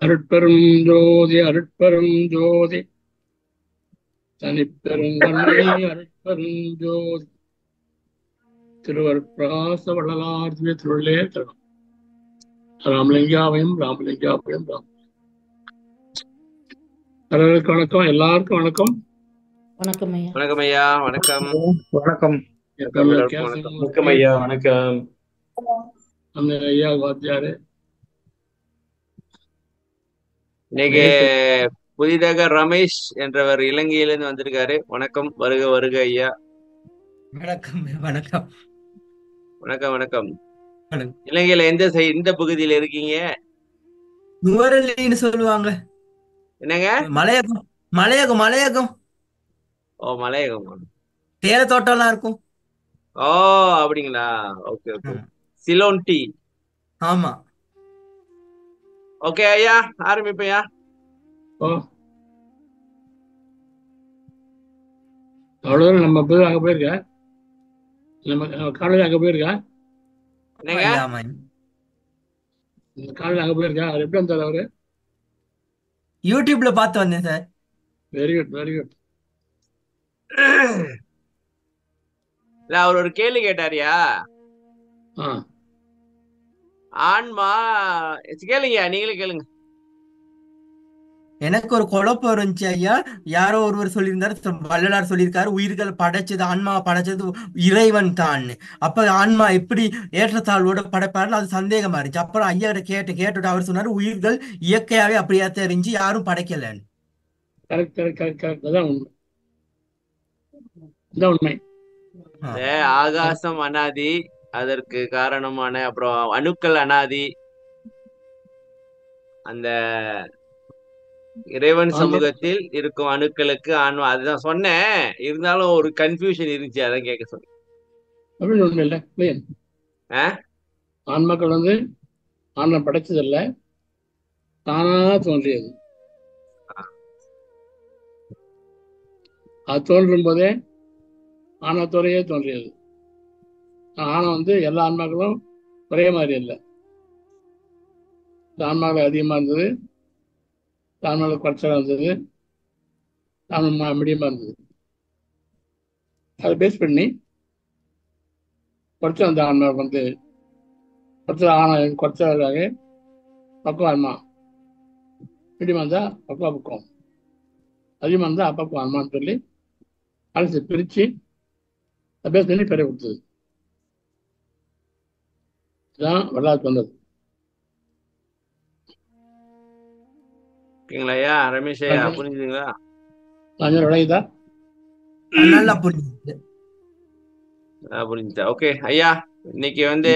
அருட்பெரும் ஜோதி அருட்பெரும் ஜோதி தனிப்பெருங்கண்ணை அருட்பெரும் ஜோதி திருவர் பிரகாச வள்ளலார் திவ்ய திருள்ளே தரும் ராமலிங்காவையும் ராமலிங்காவையும் ராம் எல்லாருக்கும் வணக்கம் எல்லாருக்கும் வணக்கம் வணக்கம் ஐயா வணக்கம் ஐயா வணக்கம் வணக்கம் எல்லாருக்கும் வணக்கம். வணக்கம் ஐயா வணக்கம் அந்த ஐயா வாத்தியாரு இன்னைக்கு புதிதாக ரமேஷ் என்றவர் இலங்கையிலிருந்து வந்திருக்காரு வணக்கம் வருக வருக ஐயா வணக்கம் வணக்கம் வணக்கம் வணக்கம் வணக்கம். இலங்கையில எந்த சை எந்த பகுதியில இருக்கீங்க நுவரெல்லின்னு சொல்லுவாங்க என்னங்க மலையகம் மலையகம் மலையகம் ஓ மலையகம் தேயிலை தோட்டம்லாம் இருக்கும் ஓ அப்படிங்களா ஓகே ஓகே ஆமா. சிலோன் டீ ஆமா ஓகே ஐயா ஆரம்பிப்பையா ஓ அவ்வளோ நம்ம போய் அங்கே போயிருக்க நம்ம காலேஜ் அங்கே போயிருக்கா என்னங்க ஐயா, ஆமா. இந்த காலேஜ் அங்கே போயிருக்கா அவர் எப்படி வந்தார் அவரு யூடியூப்ல பார்த்து வந்தேன் sir very good very good இல்ல அவர் ஒரு கேள்வி கேட்டாரியா ஆ ஆன்மா கேளுங்க நீங்களே கேளுங்க எனக்கு ஒரு குழப்பம் இருந்துச்சு ஐயா யாரோ ஒருவர் சொல்லியிருந்தாரு சொ- வள்ளலார் சொல்லியிருக்காரு உயிர்கள் படைச்சது ஆன்மா படைச்சது இறைவன் தான் அப்ப ஆன்மா எப்படி ஏற்றத்தாழ்வோட படைப்பாரு அது சந்தேகமா இருந்துச்சு அப்புறம் ஐயா கிட்ட கேட்டு கேட்டுட்டு அவர் சொன்னாரு உயிர்கள் இயற்கையாவே அப்படியே தெரிஞ்சு யாரும் படைக்கலன்னு கரெக்ட் கரெக்ட் கரெக்ட் கரெக்ட் அதான் உண்மை அதான் உண்மை ஆ. இந்த ஆகாசம் அனாதி அதற்கு காரணமான அப்புறம் அணுக்கள் அனாதி அந்த இறைவன் ஆமா. சமூகத்தில் இருக்கும் அணுக்களுக்கு ஆன்மா அதுதான் சொன்னேன் இருந்தாலும் ஒரு கன்ஃபியூஷன் இருந்துச்சு அதான் கேட்க சொன்னேன் அப்படின்னு உண்மை இல்லை இல்லையா ஆ? ஆன்மாக்கள் வந்து ஆன்மா படைச்சதில்லை தானா தோன்றியது அது தோன்றும் போதே ஆணவத்தோடையே தோன்றியது ஆணவம் வந்து எல்லா ஆன்மாக்களும் ஒரே மாதிரி இல்லை இந்த ஆன்மாக்கள் அதிகமாக இருந்தது இந்த ஆன்மாக்கள் குறைச்சலாக இருந்தது ஆன்மா மீடியமாக இருந்தது அதை பேஸ் பண்ணி குறைச்ச அந்த ஆன்மா வந்து குறைச்ச ஆன குறைச்சதாக பக்குவ ஆன்மா மீடியமாக இருந்தால் பக்குவ பக்குவம் அதிகமாக இருந்தால் அப்பப்போ ஆன்மான்னு சொல்லி அழைச்சி பிரித்து அதை பேஸ் பண்ணி பெரிய கொடுத்தது இதுதான் வரலாற்று வந்தது ஓகேங்களா ஐயா ரமேஷ் ஐயா Okay. புரிஞ்சுதுங்களா நான் விளையுதா நல்லா புரிஞ்சுது ஆ, புரிஞ்சுதா ஓகே ஐயா இன்னைக்கு வந்து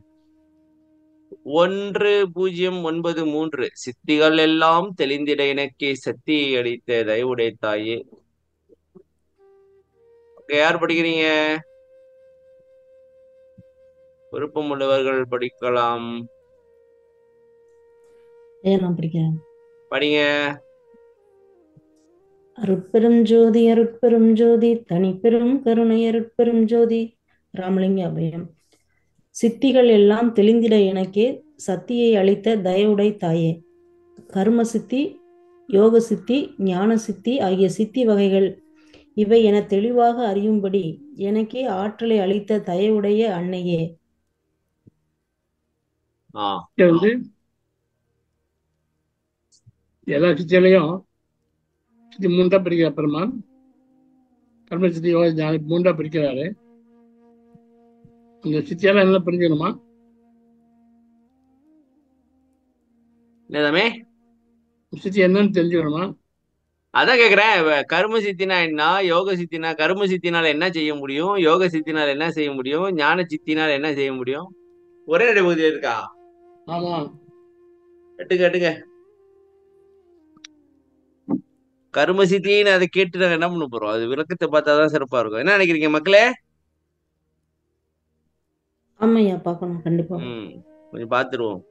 ஒன்று பூஜ்ஜியம் ஒன்பது மூன்று சித்திகள் எல்லாம் தெளிந்திட எனக்கு சக்தி அளித்த தயவுடைய தாயே ஓகே யார் படிக்கிறீங்க விருப்பம் உள்ளவர்கள் படிக்கலாம் ஐயா நான் படிக்கிறேன் படிங்க அருட்பெரும் ஜோதி அருட்பெரும் ஜோதி தனிப்பெரும் கருணை அருட்பெரும் ஜோதி ராமலிங்க அபயம் சித்திகள் எல்லாம் தெளிந்திட எனக்கே சத்தியை அளித்த தயவுடை தாயே கர்ம சித்தி யோக சித்தி ஞான சித்தி ஆகிய சித்தி வகைகள் இவை என தெளிவாக அறியும்படி எனக்கே ஆற்றலை அளித்த தயவுடைய அன்னையே ஆ இங்க வந்து எல்லா சித்தியிலையும் சித்தி மூண்டா பிரிக்கிற பெருமான் கர்ம சித்தி யோக ஞானி மூண்டா பிரிக்கிறாரு இந்த சித்தியெல்லாம் என்ன பிரிஞ்சுக்கணுமா என்னதாமே சித்தி என்னன்னு தெரிஞ்சுக்கணுமா அதான் கேக்குறேன் வ- கர்ம சித்தினா என்ன யோக சித்தினா கர்ம சித்தினால என்ன செய்ய முடியும் யோக சித்தினால என்ன செய்ய முடியும் ஞான சித்தினால என்ன செய்ய முடியும் ஒரே நடைபகுதி இருக்கா ஆமா கட்டுங்க கட்டுங்க கர்ம சித்தின்னு அதை கேட்டு நாங்க என்ன பண்ண போறோம் அது விளக்கத்தை பார்த்தாதான் சிறப்பா இருக்கும் என்ன நினைக்கிறீங்க மக்களே ஆமையா பார்க்கணும் கண்டிப்பா ம் கொஞ்சம் பார்த்துருவோம்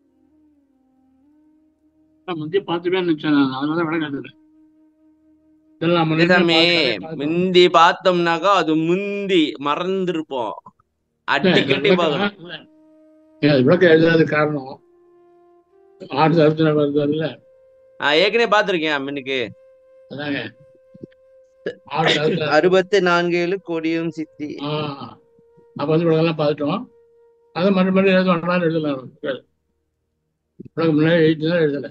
நான் முந்தைய பார்த்துவே நினைச்சேன் நான் அதனால விட கேட்டது இதெல்லாம் முன்னாடியே சாமி பார்த்து பார்த்தோம். முந்தி பார்த்தோம்னாக்கா அது முந்தி மறந்துருப்போம் அடிக்கடி விளக்கம் பார்க்கணும் இல்ல. ஏன் அது விளக்கம் எழுதாத காரணம் ஆறு அறுபத்தி நாலு வருது இல்ல நான் ஏற்கனவே பார்த்திருக்கேன் அம்மனுக்கு அதாங்க ஆறு அறுபத்தி அறுபத்தி நான்கு ஏழு கொடியும் சித்தி ஆ அப்ப வந்து விளக்கெல்லாம் பார்த்துட்டோம் அதை மறுபடியும் மறுபடியும் எழுத வேண்டாம் எழுதலாம் விளக்கம் முன்னாடி எழுதினா எழுதல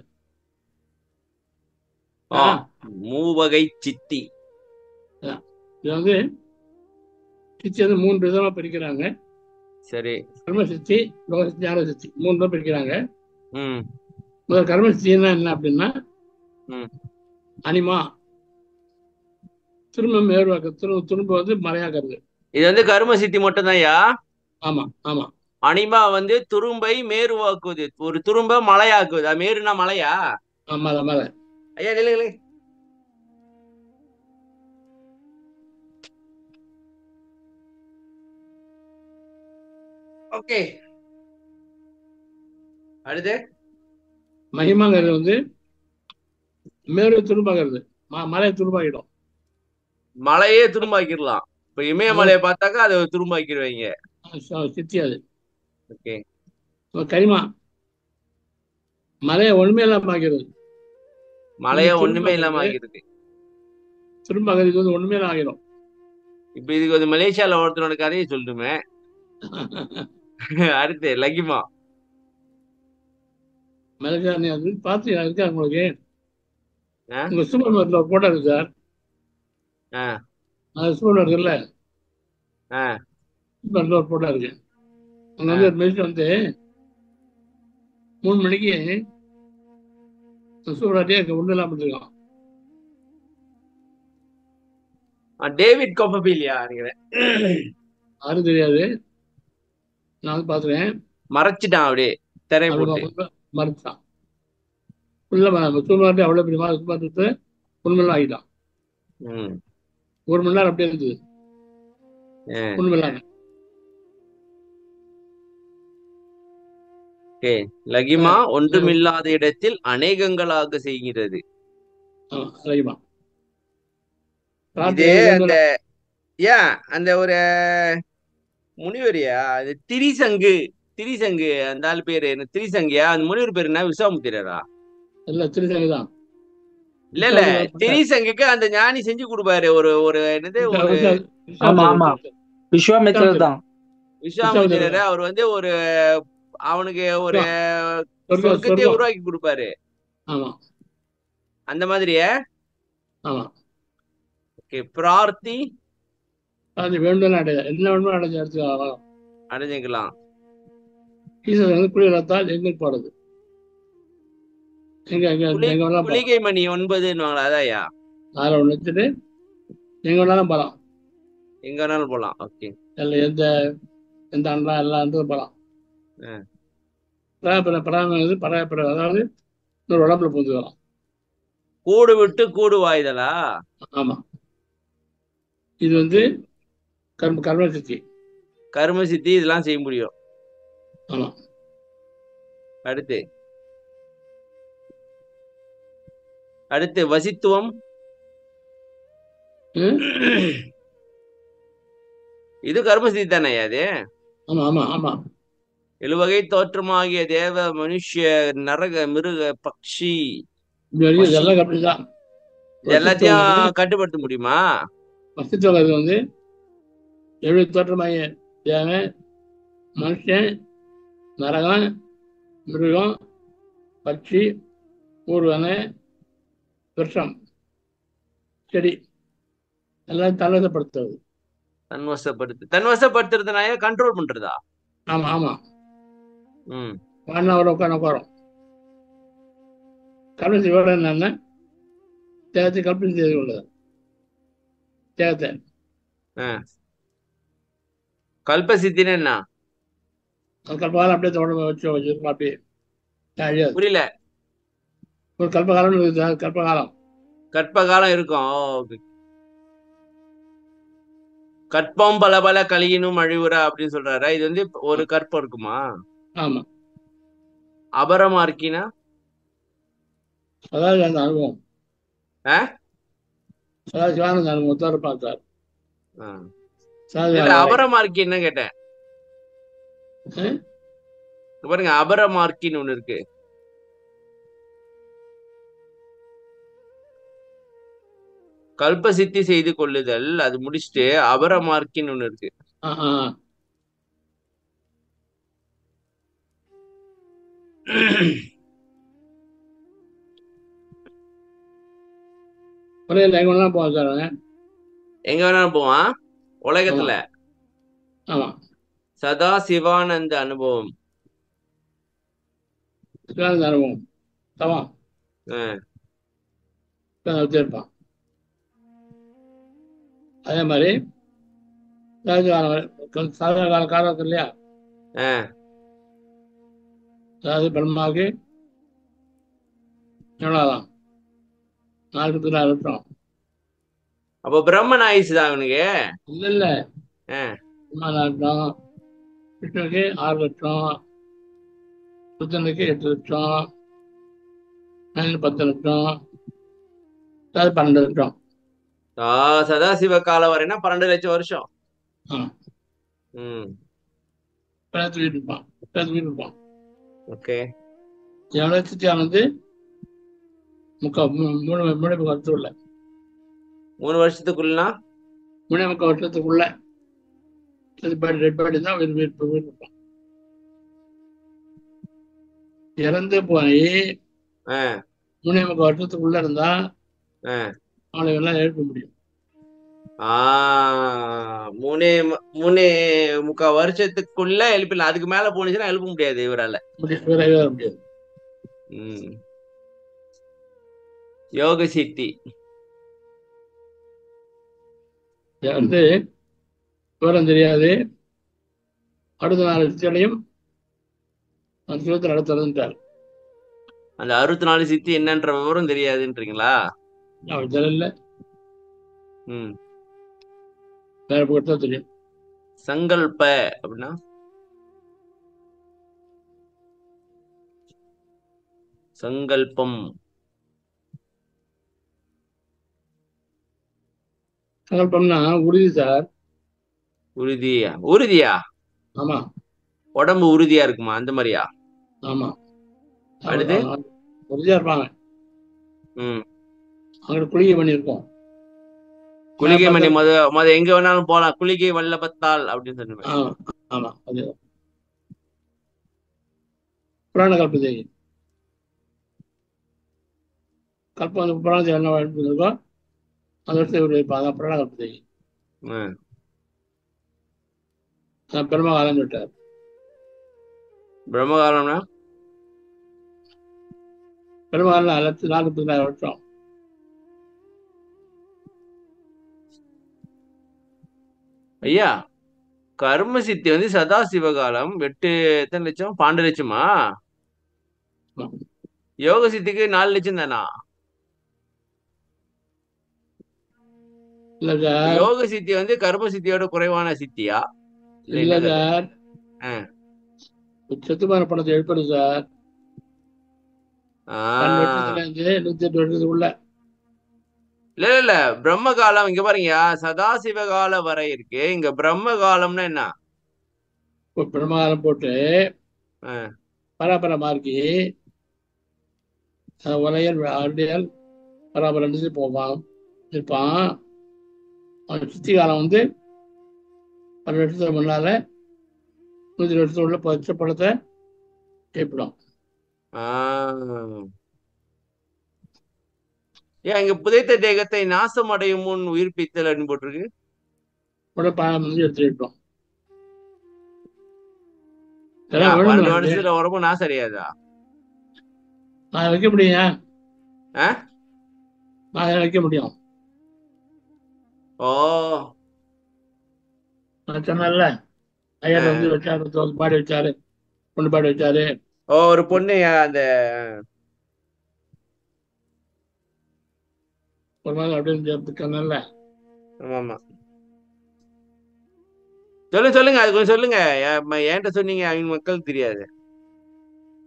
ஆ, மூவகை சித்தி இது வந்து சித்தி வந்து மூன்று விதமா பிரிக்கிறாங்க சரி கர்ம சித்தி லோக சித்தி ஞான சித்தி மூணு தான் பிரிக்கிறாங்க ம் முதல் கர்ம சித்தின்னா என்ன அப்படின்னா ம். அனிமா திரும்ப மேற்வாக்க திரும்ப திரும்ப வந்து மறையாகிறது இது வந்து கரும சித்தி மட்டும் ஆமா ஆமா அனிமா வந்து துரும்பை மேருவாக்குவது ஒரு துரும்ப மலையாக்குவது அது மேருனா மலையா ஆமா அதான் மலை ஐயா நில்லு நில்லு ஓகே அடுத்து மகிமாங்கிறது வந்து மேரு திரும்பாகிறது ம- மலை திரும்பாகிடும் மலையே துரும்பாக்கிடலாம் இப்ப இமயமலையை பார்த்தாக்கா அதை துரும்பாக்கிடுவீங்க ச- சித்தி அது ஓகே இப்ப கரிமா மலையை ஒண்ணுமே இல்லாம ஆகிறது மலையை இது ஒண்ணுமே இல்லாம துரும்பாக்குறது. ஆக்கிருக்கு திரும்பாகிறதுக்கு வந்து ஒண்ணுமே இல்லாம ஆகிடும் இப்ப இதுக்கு வந்து மலேசியால ஒருத்தனோட கதையை சொல்லட்டுமே அடுத்து லகிமா மலைக்கா நீ அது பார்த்து இருக்கா உங்களுக்கு ஆ? உங்க சூப்பர் மார்க்கெட்ல ஒரு போட்டோ இருக்கு சார் ஆ. அது சூப்பர் மார்க்கெட் இல்ல ஆ. சூப்பர் மார்க்கெட்ல ஒரு போட்டோ இருக்கு அங்க வந்து ஒரு மெஷின் வந்து மூணு மணிக்கு சூப்பர் மார்க்கெட்டே ஒண்ணு இல்லாம இருக்கான் ஆ, டேவிட் கொப்பபிலியா நினைக்கிறேன் யாரும் தெரியாது நான் வந்து பாத்துறேன் மறைச்சிட்டான் அப்படியே திரை போட்டு மறுத்தான் உள்ள சூப்பர் மார்க்கெட் அவ்வளவு பெரிய சூப்பர் மார்க்கெட்டு ஒண்ணு மணி நேரம் ஆகிட்டான் ம். ஒரு மணி நேரம் அப்படியே இருந்தது ஆ. ஒண்ணு இல்லாம ஓகே லகிமா ஒன்றுமில்லாத இடத்தில் அநேகங்களாக செய்கிறது ஆமா அதிகமா இது அந்த ஏன் அந்த ஒரு முனிவரியா அது திரிசங்கு திரிசங்கு அந்த ஆள் பேரு என்ன திரிசங்கியா அந்த முனிவர் பேரு என்ன விஸ்வாமுத்திரரா இல்ல திருச்சங்க தான் இல்ல இல்ல திரிசங்குக்கு அந்த ஞானி செஞ்சு கொடுப்பாரு ஒரு ஒரு என்னது ஒரு ஆமா, ஆமா. விஸ்வாமித்திரர் தான் விஸ்வாமுத்திரர் அவர் வந்து ஒரு அவனுக்கு ஒரு சொர்க்கம், சொர்க்கத்தை சொர்க்கம். உருவாக்கி கொடுப்பாரு ஆமா அந்த மாதிரியே ஆமா ஓகே பிரார்த்தி அது வேண்டும் அடைய என்ன வேணுமோ அடைஞ்ச இடத்துக்கு வரலாம் அடைஞ்சுக்கலாம் ஈஸ்வரன் வந்து குளிரத்தால் எங்கள் போறது எங்க எங்க புலி- எங்க வேணாலும் போகலாம் புலிகை மணி ஒன்பதுன்னு அதாயா அதில் ஒன்று வச்சுட்டு எங்க வேணாலும் போகலாம் எங்க வேணாலும் போலாம் ஓகே இல்லை எந்த எந்த அண்டா எல்லா இடத்துக்கும் போகலாம் ஆ. பராபர பராமரி பராபர அதாவது இன்னொரு உடம்புல பூந்து வரலாம் கூடு விட்டு கூடு வாய்தலா ஆமா இது வந்து கர்ம கர்ம சித்தி கர்ம சித்தி இதெல்லாம் செய்ய முடியும் ஆமா அடுத்து அடுத்து வசித்துவம் ம்? இது கர்மசித்தி தானே அது ஆமா ஆமா ஆமா எழுவகை தோற்றமாகிய தேவ மனுஷ நரக மிருக பக்ஷி இது வரைக்கும் இதெல்லாம் கம்மி தான் இது எல்லாத்தையும் கட்டுப்படுத்த முடியுமா வசித்தவங்க வந்து எழுபது தோற்றமாகிய தேவன் மனுஷன் நரகம் மிருகம் பட்சி ஊர்வனை விருஷம் செடி எல்லாம் தலவசப்படுத்துறது தன்வசப்படுத்து தன்வசப்படுத்துறதுனால கண்ட்ரோல் பண்றதா ஆமா ஆமா ம் வாடினா அவரை உட்காந்து உட்காரும் கல்வி வேலை என்னன்னா தேகத்தை கல்பனை செய்து கொள்ளுது தேகத்தை கல்பசித்தின்னு என்ன அது கல்பகாலம் அப்படியே உடம்பு வச்சு வச்சிருக்கலாம் அப்படியே அழியாது புரியல ஒரு கல்பகாலம் இருக்குது அது கல்பகாலம் கற்பகாலம் இருக்கும் ஓ, okay. கற்பம் பல பல கலியினும் அழிவுற அப்படின்னு சொல்றாரா இது வந்து ஒரு கற்பம் இருக்குமா ஆமா அபரமா இருக்கினா அதாவது அந்த அனுபவம் ஆ? அதாவது சிவானந்த அனுபவத்தோட பார்த்தார் ஆ. சாதி இல்ல அபரமார்க்கி என்ன கேட்டேன் ம்? இங்க பாருங்க அபரமார்க்கின்னு ஒண்ணு இருக்கு கல்ப சித்தி செய்து கொள்ளுதல் அது முடிச்சுட்டு அபரமார்க்கின்னு ஒண்ணு இருக்கு ஆ, ஆ. புரியல எங்க வேணா போக சார் அவன். எங்க வேணாலும் போவான் உலகத்துல ஆமா சதா சிவானந்த அனுபவம் சிவானந்த அனுபவம் தவம் ஆ. வச்சிருப்பான் அதே மாதிரி சாதி காலம் சாதாரண கால காலம் இருக்கு இல்லையா ஆ. அதாவது பிரம்மாவுக்கு எவ்வளோதான் நாற்பத்தி நாலு லட்சம் அப்போ பிரம்மன் ஆயுசு தான் அவனுக்கு இல்ல இல்ல ஆ. பிரம்மா நாலு லட்சம் விஷ்ணுவுக்கு ஆறு லட்சம் புத்தனுக்கு எட்டு லட்சம் மனிதனுக்கு பத்து லட்சம் அதாவது பன்னெண்டு லட்சம் ஆ, சதாசிவ காலம் வரைனா பன்னெண்டு லட்சம் வருஷம் ஆ. ம் பேத்து வீட்டு இருப்பான் பேத்து வீட்டு இருப்பான் ஓகே எவ்வளோ சித்தியான் வந்து முக்கா மூ- மூணு மூணு முக்கால் வருஷத்துக்குள்ள மூணு வருஷத்துக்குள்ளனா மூணே முக்கால் வருஷத்துக்குள்ள அது பாடி ரெட் பாடி தான் உயிர் உயிர் உயிர் இருப்பான் இறந்து போய் ஆ. மூணே முக்கால் வருஷத்துக்குள்ள இருந்தா ஆ. அவனை எல்லாம் எழுப்ப முடியும் ஆ மூணே மு- மூணே முக்கா வருஷத்துக்குள்ள எழுப்பிடலாம் அதுக்கு மேல போனுச்சுன்னா எழுப்ப முடியாது இவரால முடியும் விரைவே வர முடியாது ம் யோக சித்தி இது வந்து விவரம் தெரியாது அடுத்த நாலு சித்திகளையும் அந்த சிவத்தில் நடத்துறதுன்றார் அந்த அறுபத்தி நாலு சித்தி என்னன்ற விவரம் தெரியாதுன்றீங்களா அவர் தெரியல ம் வேற போட்டு தெரியும் சங்கல்ப அப்படின்னா சங்கல்பம் சங்கல்பம்னா உறுதி சார் உறுதியா உறுதியா ஆமா உடம்பு உறுதியா இருக்குமா அந்த மாதிரியா ஆமா அடுத்து? அவங்க உறுதியா இருப்பாங்க ம் அங்கிட்ட குளிகை பண்ணியிருக்கோம் குளிகை மணி முத முத எங்க வேணாலும் போலாம் குளிகை வல்லபத்தால் அப்படின்னு சொன்னேன் ஆமா ஆமா அது புராண கல்பத்தை கல்பம் வந்து புராணத்தை என்ன இருக்கோ அந்த வருஷத்தை இவர் வைப்பாங்க புராண கல்பத்தை ம். பெருமகாலம் சொல்லிட்டார் பிரம்மகாலம்னா பெருமகாலம் லட்சம் நாற்பத்தி நாலு வருஷம் ஐயா கர்ம சித்தி வந்து சதா சிவகாலம் எட்டு எத்தனை லட்சம் பன்னெண்டு லட்சமா ஆமா. யோக சித்திக்கு நாலு லட்சம் தானா இல்ல சார் யோக சித்தி வந்து கர்ம சித்தியோட குறைவான சித்தியா இல்ல இல்ல என்னது? சார் ஆ. செத்துமான பணத்தை எழுப்பது சார் ஆ. பன்னெண்டு வருஷத்துல இருந்து நூத்தி எட்டு வருஷத்துக்குள்ள இல்ல இல்ல இல்ல பிரம்ம காலம் இங்க பாருங்க சதா சிவகால வரை இருக்கு இங்க பிரம்ம காலம்னா என்ன இப்போ பிரம்மகாலம் போட்டு ஆ. பராபர மார்க்கி உலையல் அருடையல் பராபர ரெண்டு போவான் இருப்பான் அவன் சுத்தி காலம் வந்து பன்னெண்டு வருஷத்துக்கு முன்னால நூத்தி வருஷத்துக்கு உள்ள பச்சை பழத்தை ஏற்படும் ஆ. ஏன் இங்க புதைத்த தேகத்தை நாசம் அடையும் முன் உயிர்ப்பித்தல் அப்படின்னு போட்டிருக்கு உடனே பாயம் வந்து எடுத்து வைப்போம் ஏன், இதெல்லாம் பன்னெண்டு வேணுமா? வருஷத்துல உடம்பு நாசம் அடையாதா நான் வைக்க முடியும் ஆ? நான் வைக்க முடியும் ஓ நான் சொன்னேன்ல ஐயா ஆ. வந்து வச்சாரு தோசை பாடி வச்சாரு பொண்ணு பாடி வச்சாரு ஓ ஒரு பொண்ணு அந்த ஒரு மாதிரி அப்படின்னு சொன்னேன்ல ஆமா ஆமா சொல்லுங்க சொல்லுங்க அது கொஞ்சம் சொல்லுங்க ஏன் ம- என்கிட்ட சொன்னீங்க அவங்க மக்களுக்கு தெரியாது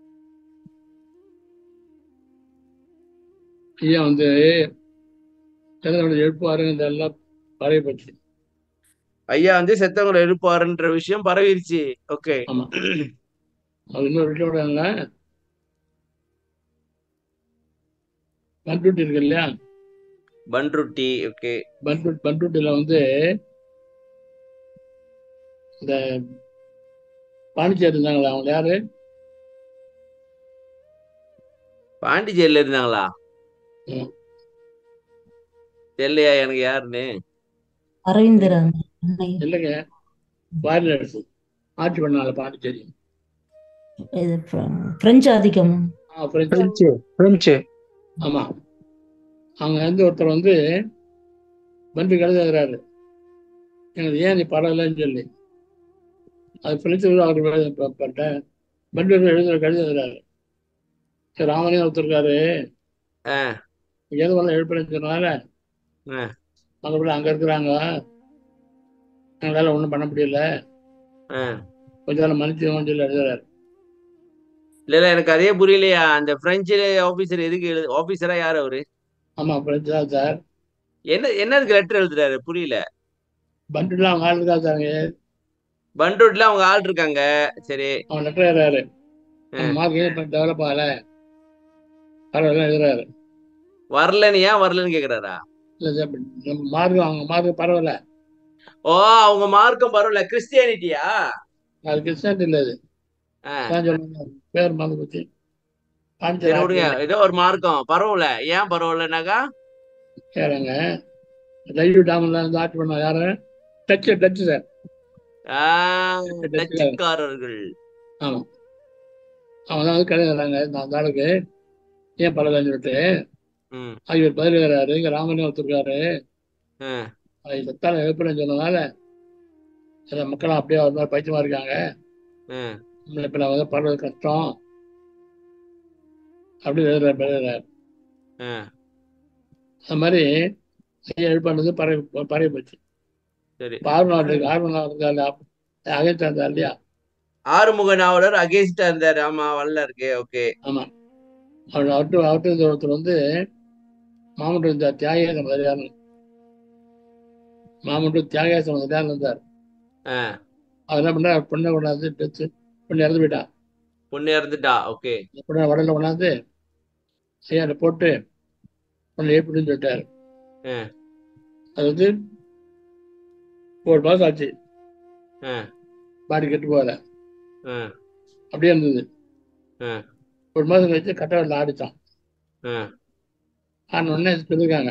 ஐயா வந்து செத்தவங்களை எழுப்புவாருங்க எல்லாம் பரவி போச்சு ஐயா வந்து செத்தவங்களை எழுப்பாருன்ற விஷயம் பரவிருச்சு ஓகே ஆமா அது இன்னொரு விஷயம் கூட இல்லை பண்ருட்டி இருக்கு இல்லையா பன்ருட்டி ஓகே பண்ருட் பண்ருட்டில வந்து இந்த பாண்டிச்சேரி இருந்தாங்களா அவங்க யாரு பாண்டிச்சேரியில இருந்தாங்களா ம். தெரியலையா எனக்கு யாருன்னு அரவிந்தரன் அன்னை இல்லைங்க வாரிலரசு ஆட்சி பண்ணாங்க பாண்டிச்சேரி இது பிர- பிரெஞ்சு ஆதிக்கம் ஆ, பிரெஞ்சு பிரெஞ்சு பிரெஞ்சு ஆமா அவங்க வந்து ஒருத்தர் வந்து பண்பு கழுதுறாரு எனக்கு ஏன் நீ பரவாயில்லன்னு சொல்லி அது பிடிச்சது அவர் பண்றேன் பண்பு எழுதுற கழுதுறாரு சரி ராமனே ஒருத்தர் இருக்காரு ஆ, ஏதோ ஒன்று எழுப்புறேன்னு சொன்னதால ஆ. மறுபடியும் அங்க இருக்கிறாங்க எங்களால ஒண்ணும் பண்ண முடியல ஆ. கொஞ்ச நாள் மன்னிச்சுக்கோன்னு சொல்லி எழுதுறாரு இல்ல இல்ல எனக்கு அதே புரியலையா அந்த பிரெஞ்சு ஆபீசர் எதுக்கு எழுது ஆபீசரா யார் அவரு ஆமா பிரெஞ்சு தான் சார் என்ன என்னதுக்கு லெட்டர் எழுதுறாரு புரியல பண்டுலாம் அவங்க ஆள் இருக்கா சார் பன்ருட்ல அவங்க ஆள் இருக்காங்க சரி அவன் லெட்டர் எழுதுறாரு ஆ. அவன் மார்க் இப்போ டெவலப் ஆகல பரவாயில்ல எழுதுறாரு வரலன்னு ஏன் வரலன்னு கேக்குறாரா இல்லை சார் நம்ம மார்க் அவங்க மார்க் பரவாயில்ல ஓ அவங்க மார்க்கம் பரவாயில்ல கிறிஸ்டியானிட்டியா அது கிறிஸ்டியானிட்டி இல்லை அது ஆ. அதான் சொல்லுங்க பேர் மறந்து போச்சு சரி பாண்டிச்சேரி விடுங்க ஆட்சி ஏதோ ஒரு மார்க்கம் பரவாயில்ல ஏன் பரவாயில்லனாக்கா கேளுங்க லைவ் டாம்ல இருந்து ஆட்சி பண்ண யாரு டச்சு டச்சு சார் ஆஹ் டச்சுக்காரன் டச்சுக்காரர்கள் ஆமா அவன் தான் வந்து கிடையாதுறாங்க நான் அந்த ஆளுக்கு ஏன் பரவாயில்லன்னு சொல்லிட்டு ம் இவர் பதில் எழுதுறாரு இங்க ராமனே ஒருத்தருக்காரு ஆ, அது செத்தால எழுப்புறேன்னு சொன்னதுனால சில மக்கள் அப்படியே ஒரு மாதிரி பைத்தியமா இருக்காங்க ஆ. நம்மள இப்ப நான் வந்து படுறது கஷ்டம் அப்படி எழுதுறாரு எழுதுறாரு ஆ. அந்த மாதிரி ஐயா எழுப்பானது பரவி பரவி போச்சு சரி இப்போ ஆர்வம் இருக்கு ஆர்வம் இருக்காரு அகைத்தா இருந்தார் இல்லையா ஆறுமுக நாவலர் அகேன்ஸ்டா இருந்தாரு ஆமா வரல இருக்கு ஓகே ஆமா அவர் அவர்கிட்ட அவர்கிட்ட இருந்த ஒருத்தர் வந்து மாமன்ட்டு இருந்த தியாகேச முதலியார் மாமன்ட்டு தியாகேச முதலியார் இருந்தார் ஆ அவர் என்ன பண்ணார் பொண்ணை கொண்டாந்து டெத்து பொண்ணு இறந்து போயிட்டான் பொண்ணு இறந்துட்டா ஓகே இந்த பொண்ணை வடல கொண்டாந்து ஐயாட்ட போட்டு பொண்ணை ஏற்படுன்னு சொல்லிட்டாரு ஆ. அது வந்து ஒரு மாசம் ஆச்சு ஆ. பாடி கெட்டு போகல ஆ. அப்படியே இருந்தது ஆ. ஒரு மாசம் கழிச்சு கட்டவரில் ஆடிச்சான் ஆ. ஆன உடனே சொல்லியிருக்காங்க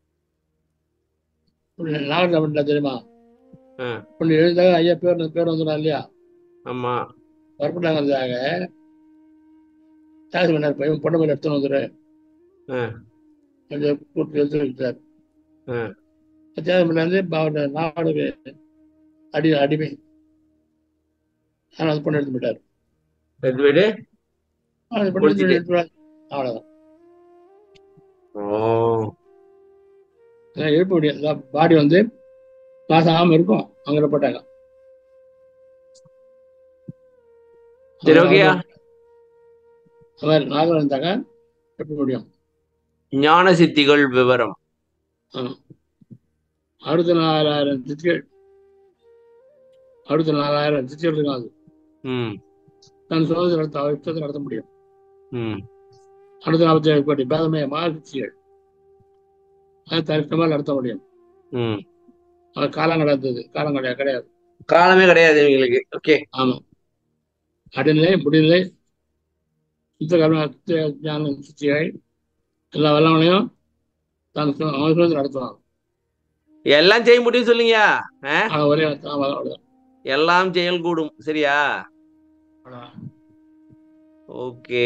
நாவல் பண்ணல தெரியுமா ஆ. ஒன்று எழுதாக ஐயா பேர் பேர் வந்துடும் இல்லையா ஆமா வரப்பட்டாங்கிறதுக்காக சார்ஜ் பண்ணார் பையன் பொண்ணு மேல எடுத்துன்னு வந்துடு ஆ. கொஞ்சம் கூட்டு எடுத்து வச்சார் ஆ. சார்ஜ் பண்ணாந்து அவரோட நாவலுக்கு அடி அடிமை ஆனால் அது பொண்ணு எடுத்து போயிட்டார் ரெண்டு வீடு அது பொண்ணு எடுத்து குளிச்சுட்டு. எடுத்து போயிட்டார். அவ்வளவுதான் ஓ அதான் எழுப்ப முடியாது பாடி வந்து மாசம் ஆகாம இருக்கும் அங்கே போட்டாங்க சரி ஓகேயா அவர் நாகர் இருந்தாங்க எழுப்ப முடியும் ஞான சித்திகள் விவரம் அறுபத்தி நாலாயிரம் சித்திகள் அறுபத்தி நாலாயிரம் சித்திகள் இருக்கும் அது ம் நான் சொல்வது நடத்த இஷ்டத்தை நடத்த முடியும் ம் அடுத்த நாற்பத்தி ஏழு கோடி பேதமயமாக சித்திகள் அது தனித்தமாக நடத்த முடியும் ம் அது காலம் கிடையாது காலம் கிடையாது கிடையாது காலமே கிடையாது இவங்களுக்கு ஓகே ஆமா அடிநிலை முடிநிலை சித்த கர்ம சித்த ஞான சித்திகள் எல்லா வல்லவனையும் தான் சொ- அவன் சொல்றது நடத்துவான் எல்லாம் செய்ய முடியும் சொல்லுங்க ஆ? அவன் ஒரே அர்த்தம் அவன் அவ்வளவுதான். எல்லாம் செயல் கூடும் சரியா அவ்வளவுதான். ஓகே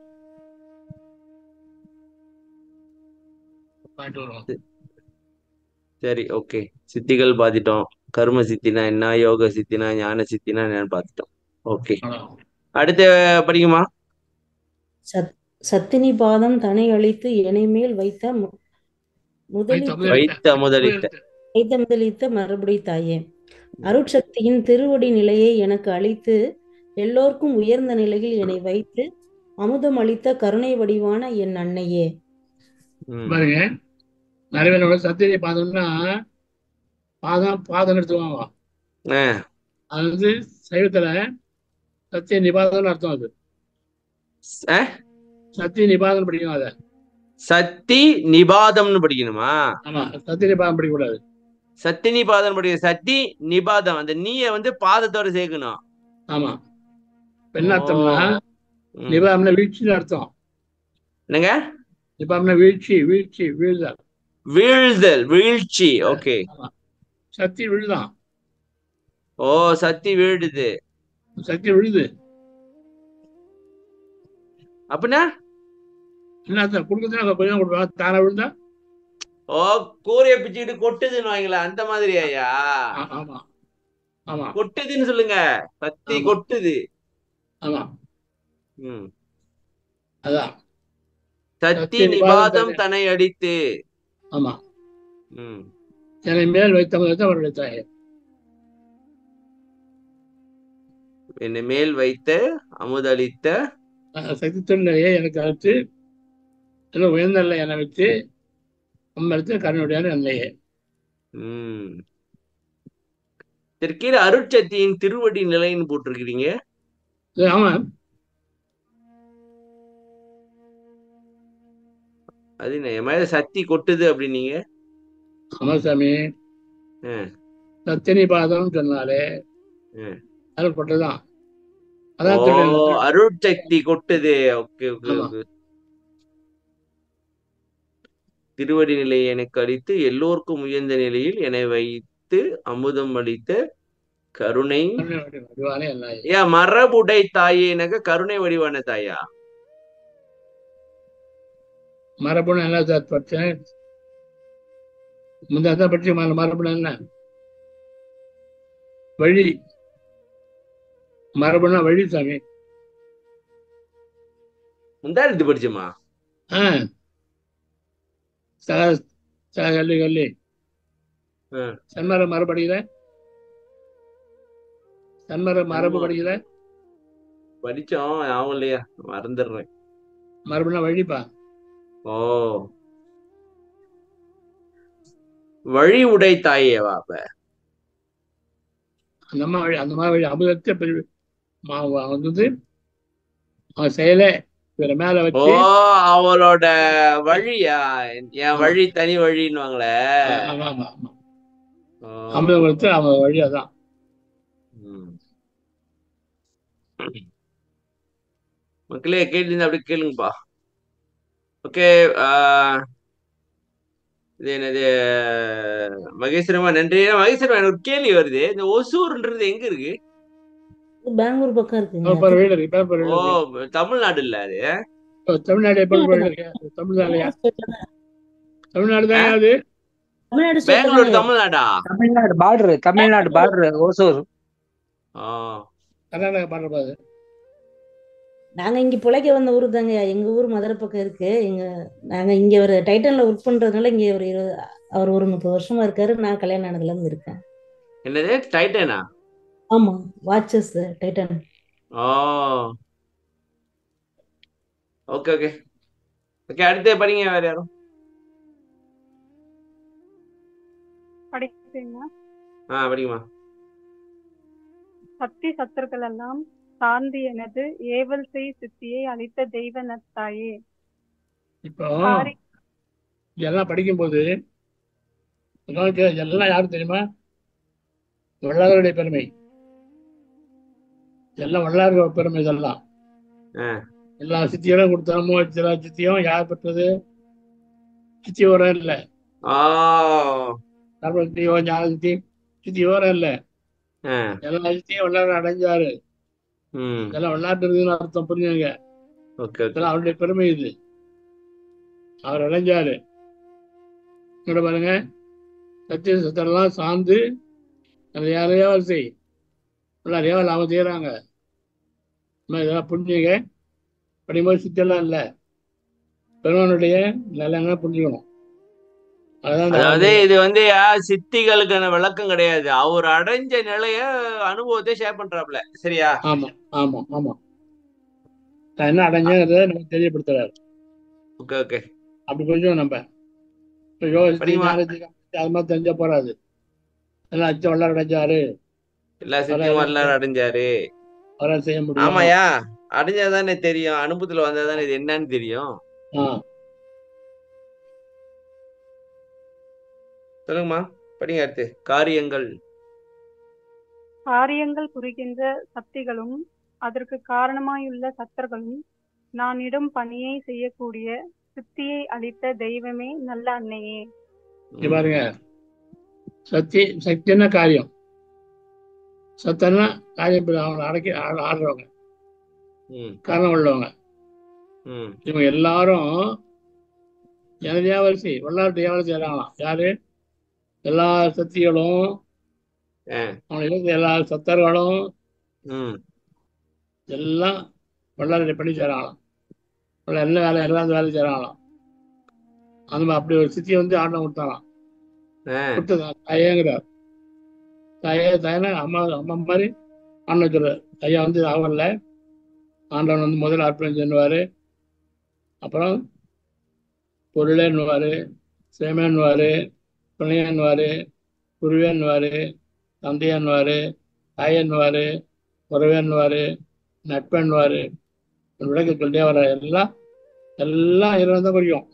பாயிண்ட் வரும் சரி ஓகே சித்திகள் பார்த்துட்டோம் கர்ம சித்தினா என்ன யோக சித்தினா ஞான சித்தினா என்னன்னு பார்த்துட்டோம் ஓகே அவ்வளவுதான். அடுத்து படிக்குமா சத் சத்தினி பாதம் தனை அழித்து எனை மேல் வைத்த மு- முதலித்த முதலிட்ட. வைத்த முதலிட்ட வைத்த முதலித்த மறுபடி தாயே அருட்சக்தியின் திருவடி நிலையை எனக்கு அளித்து எல்லோர்க்கும் உயர்ந்த நிலையில் என்னை வைத்து அமுதம் அளித்த கருணை வடிவான என் அன்னையே ம், பாருங்க நிறைய பேர் நம்ம சத்திய பாதம்னா பாதம் பாதம் எடுத்துவாங்க ஆ, அது வந்து சைவத்துல சத்திய நிபாதம்னு அர்த்தம் அது ஆ? சத்திய நிபாதம் படிக்கணும் அதை சத்தி நிபாதம்னு படிக்கணுமா ஆமா சத்திய நிபாதம் படிக்கக்கூடாது சத்தி நிபாதம் படிக்க சத்தி நிபாதம் அந்த நீய வந்து பாதத்தோட சேர்க்கணும் ஆமா இப்ப என்ன அர்த்தம்னா ம். நிபாதம்னா வீழ்ச்சின்னு அர்த்தம் என்னங்க நிபாதம்னா வீழ்ச்சி வீழ்ச்சி வீழ்தல் வீழ்தல் வீழ்ச்சி ஓகே ஆமா சக்தி விழுதான் ஓ சத்தி வீழுது சக்தி விழுது அப்படின்னா என்ன அர்த்தம் கொடுக்குறதுனா கொஞ்சம் கொடுப்பாங்க தானே விழுந்தா ஓ கூரைய பிச்சுக்கிட்டு கொட்டுதுன்னு வாங்களா அந்த மாதிரி ஐயா ஆ- ஆமா ஆமா கொட்டுதுன்னு சொல்லுங்க சத்தி ஆமா. கொட்டுது ஆமா ம். அதான் சத்தி சத்தி நிபாதம் நிபாதம் தானே. தன்னை அடித்து ஆமா ம். என்னை மேல் வைத்தவங்க அவருடைய தாயே என்னை மேல் வைத்த அமுதளித்த சக்தி தொழிலையே எனக்கு அழைத்து இன்னும் உயர்ந்தல்ல என்னை வச்சு அம்மடுத்து கருணுடையான என்னையே ம் இதற்கீழே அருட்சத்தியின் திருவடி நிலைன்னு போட்டிருக்கிறீங்க இது ஆமா அது என்ன என் மேல சக்தி கொட்டுது அப்படின்னீங்க ஆமா சாமி ஆ. சத்தினி பாதம் சொன்னாலே ம். அது கொட்டதான் அதான் ஓ தொழில். அருட்சக்தி கொட்டுது ஓகே ஓகே ஆமா. ஓகே திருவடி நிலையை எனக்கு அளித்து எல்லோருக்கும் உயர்ந்த நிலையில் என்னை வைத்து அமுதம் அளித்த கருணை கருணை வடிவம், வடிவான என்னாயே ஏன் மரபுடை தாயேனாக்க கருணை வடிவான தாயா மரபுன்னு என்ன சார் படிச்சேன் முந்தான் படிச்சு மர- மரபுன்னு என்ன வழி மரபுன்னா வழி சாமி முந்தாரத்து படிச்சோமா ஆ சக சக கல்லி கல்லி ஆ. சன்மர மரபு படிக்கிற சன்மர மரபு ஆமா. படிக்கிற படிச்சோம் ஞாபகம் இல்லையா மறந்துடுறேன் மரபுனா வழிப்பா ஓ வழி உடை தாயேவா அப்ப அந்த அம்மா வழி அந்த மாதிரி வழி அமுதத்தை பெரிய மா- அவன் வந்து அவன் செயலே இவரை மேல ஓ வச்சு அவளோட வழியா என் வழி தனி வழின்னுவாங்களே ஆமா ஆமா ஆமா ஓ. அமுதம் கொடுத்து அவன் வழி அதான் ம். மக்களே கேட்டு அப்படி கேளுங்கப்பா ஓகே இது என்னது மகேஸ்வரமா நன்றி மகேஸ்வரமா எனக்கு ஒரு கேள்வி வருது இந்த ஒசூர்ன்றது எங்க இருக்கு பெங்களூர் பக்கம் இருக்குங்க பேப்பர் வீடு இருக்கு பேப்பர் ஓ வீடு இருக்கு தமிழ்நாடு இல்ல அது இப்ப தமிழ்நாடு எப்படி போயிட்டு இருக்கு தமிழ்நாடுலையா தமிழ்நாடு தானே அது தமிழ்நாடு state பெங்களூர் தானே? தமிழ்நாடா தமிழ்நாடு பார்டர் தமிழ்நாடு பார்டர் ஓசூர் ஆ கர்நாடகா பாடுறது நாங்க இங்க பிழைக்க வந்த ஊர் தாங்க எங்க ஊர் மதுரை பக்கம் இருக்கு எங்க நாங்க இங்க ஒரு டைட்டன்ல ஒர்க் பண்றதுனால இங்க ஒரு இருபது அவர் ஒரு முப்பது வருஷமா இருக்காரு நான் கல்யாணம் ஆனதுல இருந்து இருக்கேன் என்னது டைட்டனா ஆமா வாட்சஸ் டைட்டன் ஓ ஓகே ஓகே ஓகே அடுத்து படிங்க வேற யாரும் படிக்கிறீங்க ஆ படிங்கம்மா சக்தி சத்துருக்கள் எல்லாம் சார்ந்து எனது ஏவல் செய் சித்தியை அளித்த தெய்வ நத்தாயே இப்போ பாரி இதெல்லாம் படிக்கும்போது உங்களுக்கு எல்லாம் யாரும் தெரியுமா வள்ளலாருடைய பெருமை எல்லாம் வள்ளலார் பெருமை இதெல்லாம் ஆ. எல்லா சித்தியும் கொடுத்தாமோ எல்லா சித்தியும் யார் பெற்றது சித்தி வரம் இல்லை ஓ சர்வசித்தியோ ஞான சித்தி சித்தி வரம் இல்லை ஆ எல்லா சித்தியும் வள்ளலார் அடைஞ்சாரு ம் இதெல்லாம் விளையாட்டு இருக்குதுன்னு அர்த்தம் புரிஞ்சுங்க ஓகே ஓகே இதெல்லாம் அவருடைய பெருமை இது அவர் அடைஞ்சாரு இங்க பாருங்க சத்திய சத்தெல்லாம் சார்ந்து அதை யாரையோ செய் எல்லாரையோ அவங்க செய்யறாங்க இதெல்லாம் புரிஞ்சுங்க படிக்கும்போது சித்தியெல்லாம் இல்லை பெருமானுடைய நிலைன்னா புரிஞ்சுக்கணும் அதுதான் இந்த அதாவது இது வந்து ஆ, சித்திகளுக்கான விளக்கம் கிடையாது அவர் அடைஞ்ச நிலைய அனுபவத்தை ஷேர் பண்றாப்ல சரியா ஆமா ஆமா ஆமா நான் என்ன அடைஞ்சேங்கிறத நமக்கு தெரியப்படுத்துறாரு ஓகே ஓகே அப்படி கொஞ்சம் நம்ம இப்போ யோசிச்சு படிமா. ஞானத்துக்கு அது மாதிரி தெரிஞ்சா போறாது எல்லாம் அச்சம் வல்லார் அடைஞ்சாரு எல்லா சித்தியும் வரலாறு அடைஞ்சாரு வர செய்ய முடியும் ஆமாயா அடைஞ்சாதானே தெரியும் அனுபவத்துல வந்தாதானே இது என்னன்னு தெரியும் ஆ சொல்லுங்கம்மா படிங்க அடுத்து காரியங்கள் காரியங்கள் புரிகின்ற சக்திகளும் அதற்கு காரணமாயுள்ள சத்தர்களும் நான் இடும் பணியை செய்யக்கூடிய சித்தியை அளித்த தெய்வமே நல்ல அன்னையே இங்க பாருங்க சக்தி சக்தின்னா காரியம் சத்தன்னா காரியம் புரிய- அவங்க அடக்கி ஆ- ஆடுறவங்க ம் காரணம் உள்ளவங்க ம் இவங்க எல்லாரும் எனதியாவரிசி வல்லார் தேவரை செய்யறாங்களாம் யாரு எல்லா சக்திகளும் ஆ. அவங்களுக்கு எல்லா சத்தர்களும் ம் எல்லாம் வல்லாரை பண்ணி செய்யறாங்களாம் உள்ள என்ன வேலை எல்லாம் வேலை செய்யறாங்களாம் அந்த மாதிரி அப்படி ஒரு சித்தியை வந்து ஆட்டம் கொடுத்தாங்களாம் ஆ கொடுத்ததான் தாயேங்கிறார் தாயே தாயனா அம்மா அம்மா மாதிரி ஆண்டவன் சொல்றார் ஐயா வந்து ஆவல்ல ஆண்டவன் வந்து முதல்ல அர்ப்பணம் பண்ணுவார் அப்புறம் பொருளேன்னுவார் சேமேன்னுவார் துணையன்னுவார் குருவேன்னுவார் தந்தையன்னுவார் தாயன்னுவார் உறவேன்னுவார் நட்பன்னுவார் விளக்க சொல்லிட்டே வர எல்லாம் எல்லாம் இருபது தான் குறிக்கும்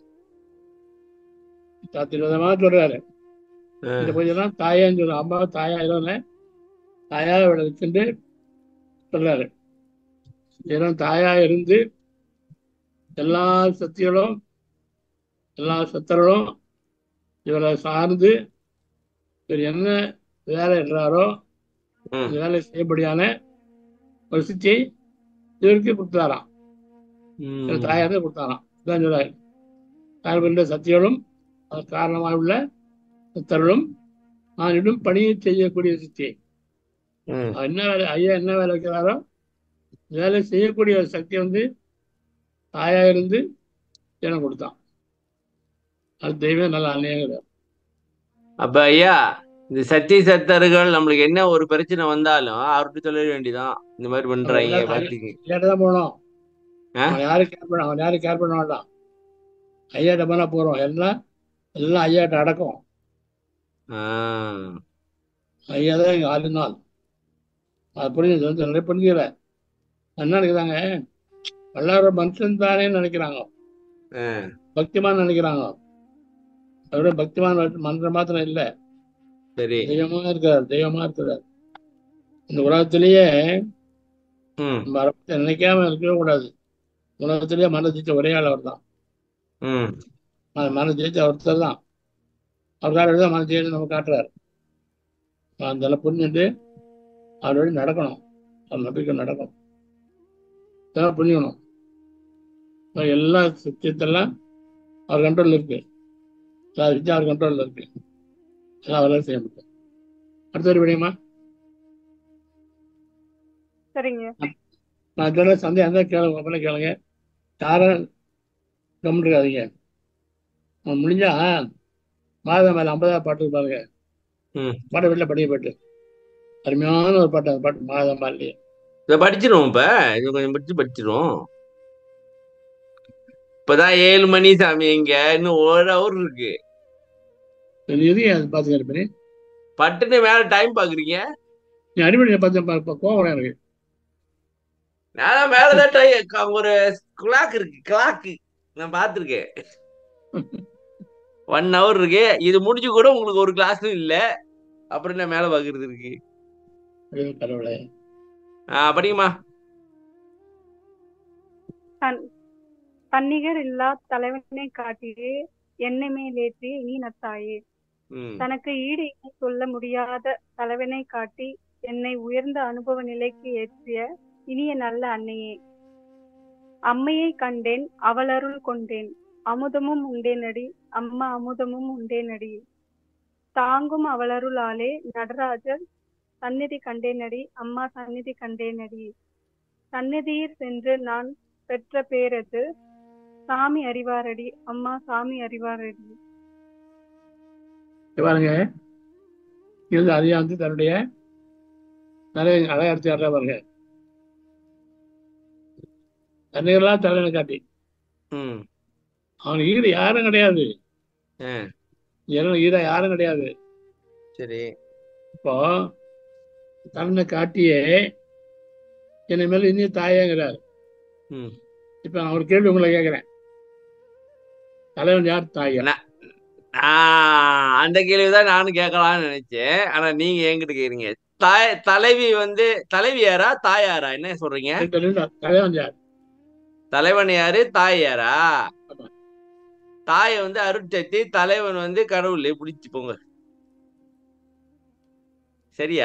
பத்து விதமாக சொல்றாரு ஆ. இந்த பூஜைலாம் தாயான்னு சொல்லுவோம் அம்மா தாயா இல்லை தாயா இவளை வச்சுட்டு சொல்றாரு இதெல்லாம் தாயா இருந்து எல்லா சக்திகளும் எல்லா சத்தர்களும் இவரை சார்ந்து இவர் என்ன வேலை இடுறாரோ ம் அந்த வேலை செய்யப்படியான ஒரு சித்தியை இவருக்கு கொடுத்தாராம் ம் தாயாரே கொடுத்தாராம் இதான் சொல்றாரு தாயார் என்ற சக்திகளும் அது காரணமாக உள்ள சத்தர்களும் நான் பணியை செய்யக்கூடிய சித்தியை ம் அவர் என்ன வேலை ஐயா என்ன வேலை வைக்கிறாரோ வேலை செய்யக்கூடிய ஒரு சக்தி வந்து தாயா இருந்து எனக்கு கொடுத்தான் அது தெய்வம் நல்ல அநியாயம் அப்ப ஐயா இந்த சத்திய சத்தர்கள் நம்மளுக்கு என்ன ஒரு பிரச்சனை வந்தாலும் அவர்கிட்ட சொல்ல வேண்டியதான் இந்த மாதிரி பண்றாங்க அவ்வளவுதான். பாத்துக்கு ஐயாட்ட தான் போகணும் ஆ? அவன் யாரும் கேர் பண்ண அவன் யாரும் கேர் பண்ண வேண்டாம் ஐயாட்ட போனா போறோம் எல்லாம் எல்லாம் ஐயாட்ட அடக்கம் ஆஹ் ஐயா தான் எங்க ஆளு நாள் அது புரிஞ்சு வந்து நிறைய புரிஞ்சுக்கல என்ன நினைக்கிறாங்க எல்லாரும் மனுஷன் தானே நினைக்கிறாங்க ஆஹ் பக்திமான் நினைக்கிறாங்க அதோட பக்திமான் மந்திரம் மாத்திரம் இல்லை சரி தெய்வமா இருக்கிறார் தெய்வமா இருக்கிறார் இந்த உலகத்திலேயே ம் நம்ம அவரை பத்தி நினைக்காம இருக்கவே கூடாது உலகத்திலேயே மன ஜெயிச்ச ஒரே ஆள் அவர் தான் ம் மன ஜெயிச்ச ஒருத்தர் தான் அவர் கால தான் மன ஜெயிச்சு நம்ம காட்டுறாரு அந்த புரிஞ்சுட்டு அவர் வழி நடக்கணும் அவர் நம்பிக்கை நடக்கணும் இதெல்லாம் புரிஞ்சுக்கணும் இப்ப எல்லா சத்தியத்தெல்லாம் அவர் கண்ட்ரோல்ல இருக்கு எல்லா வித்யா அவர் கண்ட்ரோல்ல இருக்கு எல்லாம் அவரால் செய்ய முடியும் அடுத்த ஒரு விடயமா சரிங்க நான் இதோட சந்தேகம் இருந்தால் கேளுங்க உங்க மேலே கேளுங்க யாரும் கம்முன்னு இருக்காதீங்க அவன் முடிஞ்சா மாதம் மேலே ஐம்பதாவது பாட்டு பாருங்க ம். பாட்டு வீட்டில் படிக்க பாட்டு அருமையான ஒரு பாட்டு அந்த பாட்டு மாதம் மேலேயே இதை படிச்சிருவோம் இப்ப இது கொஞ்சம் படிச்சு படிச்சிருவோம் இப்பதான் ஏழு மணி சாமி இங்க இன்னும் ஒரு ஹவர் இருக்கு இது அது பார்த்துக்க பண்ணி பட்டுன்னு மேல டைம் பாக்குறீங்க நீ அடிப்படை பார்த்து பா- பா- கோவம் வரும் எனக்கு நான் மேலதான் டைம் ஒரு கிளாக் இருக்கு கிளாக்கு நான் பார்த்துருக்கேன் ஒன் ஹவர் இருக்கு இது முடிஞ்சு கூட உங்களுக்கு ஒரு கிளாஸும் இல்ல அப்புறம் என்ன மேல பாக்குறது இருக்கு ஐயோ, கடவுளே ஆஹ் படிங்கம்மா தன் தன்னிகர் இல்லா தலைவனை காட்டியே என்னை மேலேற்றி நீ நத்தாயே ம் தனக்கு ஈடு இணை சொல்ல முடியாத தலைவனை காட்டி என்னை உயர்ந்த அனுபவ நிலைக்கு ஏற்றிய இனிய நல்ல அன்னையே அம்மையை கண்டேன் அவளருள் கொண்டேன் அமுதமும் உண்டேனடி அம்மா அமுதமும் உண்டேனடி தாங்கும் அவளருளாலே நடராஜர் சந்நிதி கண்டேனடி அம்மா சந்நிதி கண்டேனடி சந்நிதியில் சென்று நான் பெற்ற பேரது சாமி அறிவாரடி அம்மா சாமி அறிவாரடி இங்க பாருங்க இது அதிகம் வந்து தன்னுடைய நிறைய அழகடுத்தி ஆடுறா பாருங்க தன்னையெல்லாம் தலைவனை காட்டி ம் அவனுக்கு ஈடு யாரும் கிடையாது ஆ இறைவன் ஈரா யாரும் கிடையாது சரி இப்போ கண்ணை காட்டியே என்னை மேல இனிய தாயேங்கிறார் ம் இப்ப நான் ஒரு கேள்வி உங்களை கேட்கிறேன் தலைவன் யார் தாயா நான் ஆஹ் அந்த கேள்விதான் நானும் கேட்கலாம்னு நினைச்சேன் ஆனா நீங்க என்கிட்ட கேக்குறீங்க தாய் தலைவி வந்து தலைவி யாரா தாயாரா என்ன சொல்றீங்க ரெண்டு ரெண்டு தலைவன் யார் தலைவன் யாரு தாய் யாரா ஆமா. தாயை வந்து அருட்சக்தி தலைவன் வந்து கடவுள் பிடிச்சு போங்க சரியா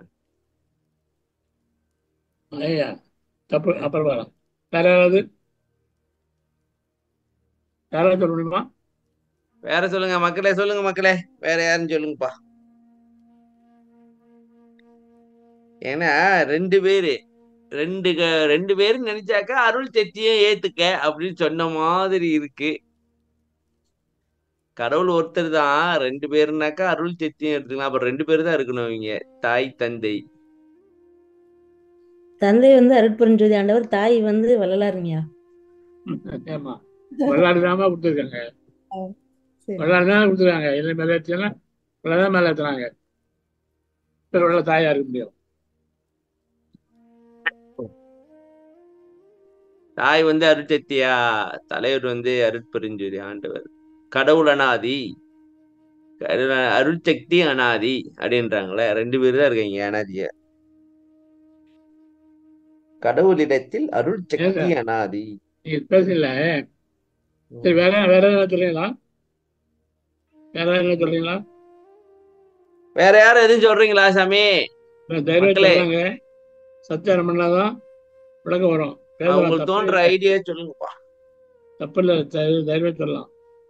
ஐயா தப்பு அப்புறம் வரலாம் வேற யாராவது யாராவது சொல்ல முடியுமா வேற சொல்லுங்க மக்களே சொல்லுங்க மக்களே வேற யாருன்னு சொல்லுங்கப்பா ஏன்னா ரெண்டு பேரு ரெண்டு க- ரெண்டு பேரும் நினைச்சாக்கா அருள் சக்தியும் ஏத்துக்க அப்படின்னு சொன்ன மாதிரி இருக்கு கடவுள் ஒருத்தர் தான் ரெண்டு பேருனாக்கா அருள் சக்தியும் எடுத்துக்கலாம் அப்புறம் ரெண்டு பேர் தான் இருக்கணும் இவங்க தாய் தந்தை தந்தை வந்து அருட்பெருஞ்சோதி ஆண்டவர் தாய் வந்து வள்ளலாருங்கய்யா ஏமா வரலாறு தாமா கொடுத்துருக்காங்க சரி வரலாறு தான் கொடுத்துருக்காங்க இல்லை மேலே ஏற்றினா தான் மேலே ஏற்றுறாங்க இப்போ உள்ள தாயா இருக்க முடியும் தாய் வந்து அருட்சக்தியா தலைவர் வந்து அருட்பெருஞ்சோதி ஆண்டவர் கடவுள் அனாதி கடவுள் அருட்சக்தி அனாதி அப்படின்றாங்களே ரெண்டு பேர் தான் இருக்கீங்க அனாதிய கடவுளிடத்தில் அருட்சக்தி அனாதி நீங்க பேசல சரி வேற வேற என்ன சொல்றீங்களா வேற என்ன சொல்றீங்களா வேற யாரும் எதுவும் சொல்றீங்களா சாமி தைரியம் மக்களே. சொல்றாங்க சத்தியாரம் பண்ணாதான் விளக்கம் வரும் பேசலாம், உங்களுக்கு தப்பு தோன்ற இல்லை. ஐடியா சொல்லுங்கப்பா தப்பு இல்லை தை- தைரியம் சொல்லலாம்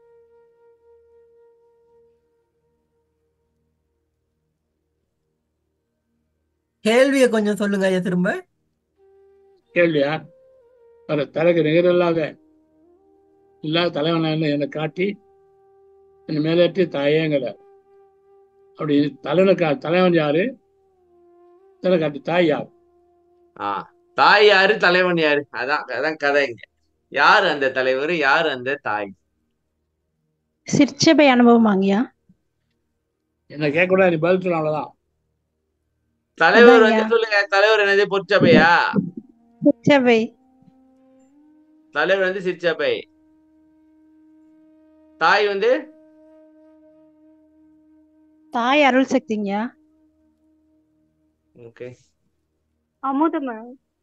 கேள்வியை கொஞ்சம் சொல்லுங்க ஐயா திரும்ப கேள்வியா வர தனக்கு நிகரில்லாத இல்லாத தலைவன் என்ன என்னை காட்டி என்னை மேலேற்றி தாயேங்கிற அப்படி தலைவனை கா தலைவன் யாரு தலை காட்டி தாய் யார் ஆ தாய் யாரு தலைவன் யாரு அதான் அதான் கதை இங்க யார் அந்த தலைவர் யார் அந்த தாய் சிற்சபை அனுபவமாங்கய்யா என்ன கேட்கக்கூடாது நீ பதில் சொல்ல அவ்வளவுதான் தலைவர் வந்து அதான்யா. சொல்லுங்க தலைவர் என்னது பொற்சபையா சிற்சபை தலைவர் வந்து சிற்சபை தாய் வந்து தாய் அருள் சக்திங்கய்யா ஓகே அமுதமே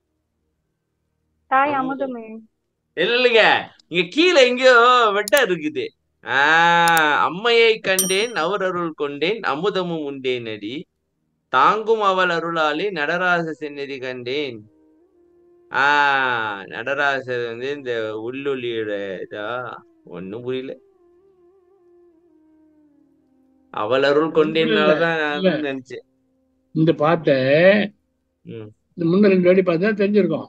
தாய் அமுதம். அமுதமே இல்ல இல்லைங்க இங்க கீழே எங்கேயோ வெட்ட இருக்குது ஆஹ் அம்மையை கண்டேன் அவர் அருள் கொண்டேன் அமுதமும் உண்டேன் அடி தாங்கும் அவள் அருளாலே நடராச செந்நெறி கண்டேன் ஆஹ் நடராசர் வந்து இந்த உள்ளொளியோட இதா ஒண்ணும் புரியல அவள் அருள் கொண்டேன்னாலதான் நான் இல்ல. நினைச்சேன் இந்த பாட்டை ம். இந்த முன்ன ரெண்டு வாட்டி பார்த்தா தெரிஞ்சிருக்கும்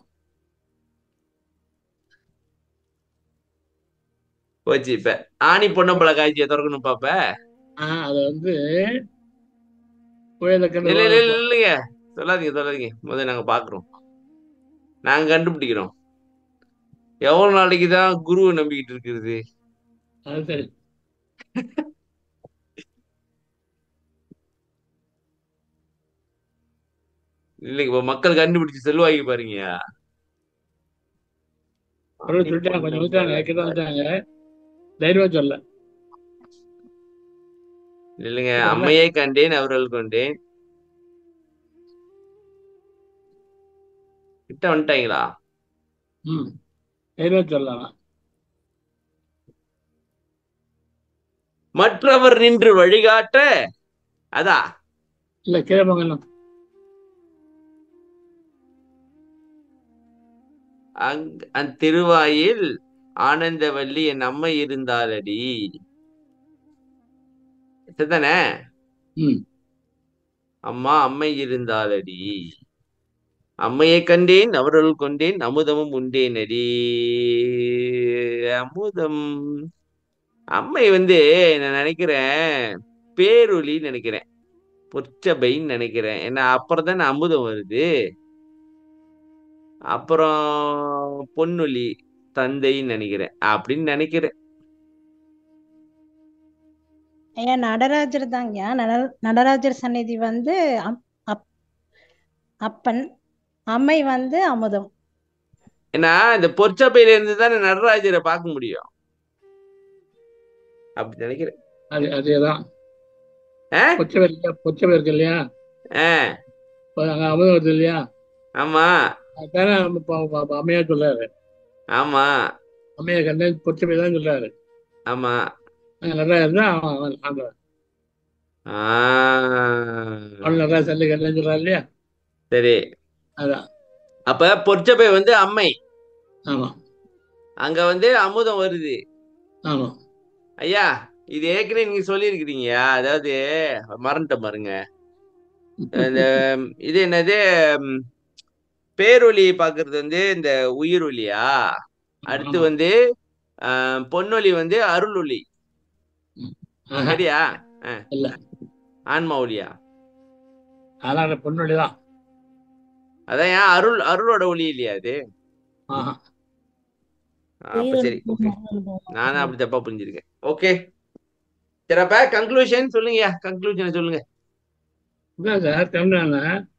போச்சு இப்ப ஆணி பொன்னம்பல காய்ச்சியை திறக்கணும் பாப்ப ஆஹ் அதை வந்து புயல இல்ல இல்ல இல்ல இல்லைங்க சொல்லாதீங்க சொல்லாதீங்க முதல்ல நாங்க பாக்குறோம் நாங்க கண்டுபிடிக்கிறோம் எவ்வளவு நாளைக்கு தான் குருவை நம்பிக்கிட்டு இருக்கிறது அது சரி இல்லைங்க இப்ப மக்கள் கண்டுபிடிச்சு செல்வாக்கி பாருங்க அவரும் சொல்லிட்டாங்க கொஞ்சம் வந்துட்டாங்க கிட்ட வந்துட்டாங்க தைரியம் சொல்ல இல்லைங்க அம்மையை கண்டேன் அவர்கள் கொண்டேன் கிட்ட வந்துட்டாங்களா ம் தைரியம் சொல்லலாம் மற்றவர் நின்று வழிகாட்ட அதா இல்ல கீழே போங்க இன்னும். அங் அந்த திருவாயில் ஆனந்தவல்லி என் அம்மை இருந்தாலடி சரிதானே ம் அம்மா அம்மை இருந்தாலடி அம்மையை கண்டேன் அவர்கள் கொண்டேன் அமுதமும் உண்டேன் அடி அமுதம் அம்மை வந்து நான் நினைக்கிறேன் பேரொளி நினைக்கிறேன் பொற்சபைன்னு நினைக்கிறேன் ஏன்னா அப்புறம் தானே அமுதம் வருது அப்புறம் பொன்னொழி தந்தைன்னு நினைக்கிறேன் அப்படின்னு நினைக்கிறேன் ஐயா நடராஜர் தாங்கய்யா நட நடராஜர் சந்நிதி வந்து அப்- அப்- அப்பன் அம்மை வந்து அமுதம் ஏன்னா இந்த பொற்சபையில இருந்து தானே நடராஜரை பார்க்க முடியும் அப்படி நினைக்கிறேன் அது அதேதான் ஆ? பொச்சவை இல்லையா பொச்சவை இருக்கு இல்லையா ஆ, இப்ப அங்க அமுதம் வருது இல்லையா ஆமா அதுதானே நம்ம இப்ப- இப்ப- இப்ப அம்மையா சொல்றாரு ஆமா அம்மையா கண்டேன் பொச்சவை தான் சொல்றாரு ஆமா அங்க நல்லா இருந்தா அவன் அவன் ஆண்டவன் ஆ அவன் நல்லா சல்லி கண்டேன்னு சொல்றாரு இல்லையா சரி அதான் அப்ப பொற்சபை வந்து அம்மை ஆமா அங்க வந்து அமுதம் வருது ஆமா ஐயா இது ஏற்கனவே நீங்க சொல்லியிருக்கிறீங்கயா அதாவது மறந்துட்டேன் பாருங்க இந்த இது என்னது ம், பேரொளி பார்க்கிறது வந்து இந்த உயிர் ஒளியா அடுத்து ஆமா. வந்து ஆஹ், பொன்னொளி வந்து அருள் ஒளி ஆஹா, சரியா இல்ல ஆன்மா ஒளியா அதான் அந்த பொண்ணுடைய தான் அதான் ஏன் அருள் அருளோட ஒளி இல்லையா அது ஆஹா அப்ப சரி ஓகே நானும் அப்படி தப்பா புரிஞ்சிருக்கேன் ஓகே சரி அப்ப கன்க்ளூஷன் சொல்லுங்கய்யா கன்க்ளூஷன் சொல்லுங்க என்ன சார் தமிழ்நாடு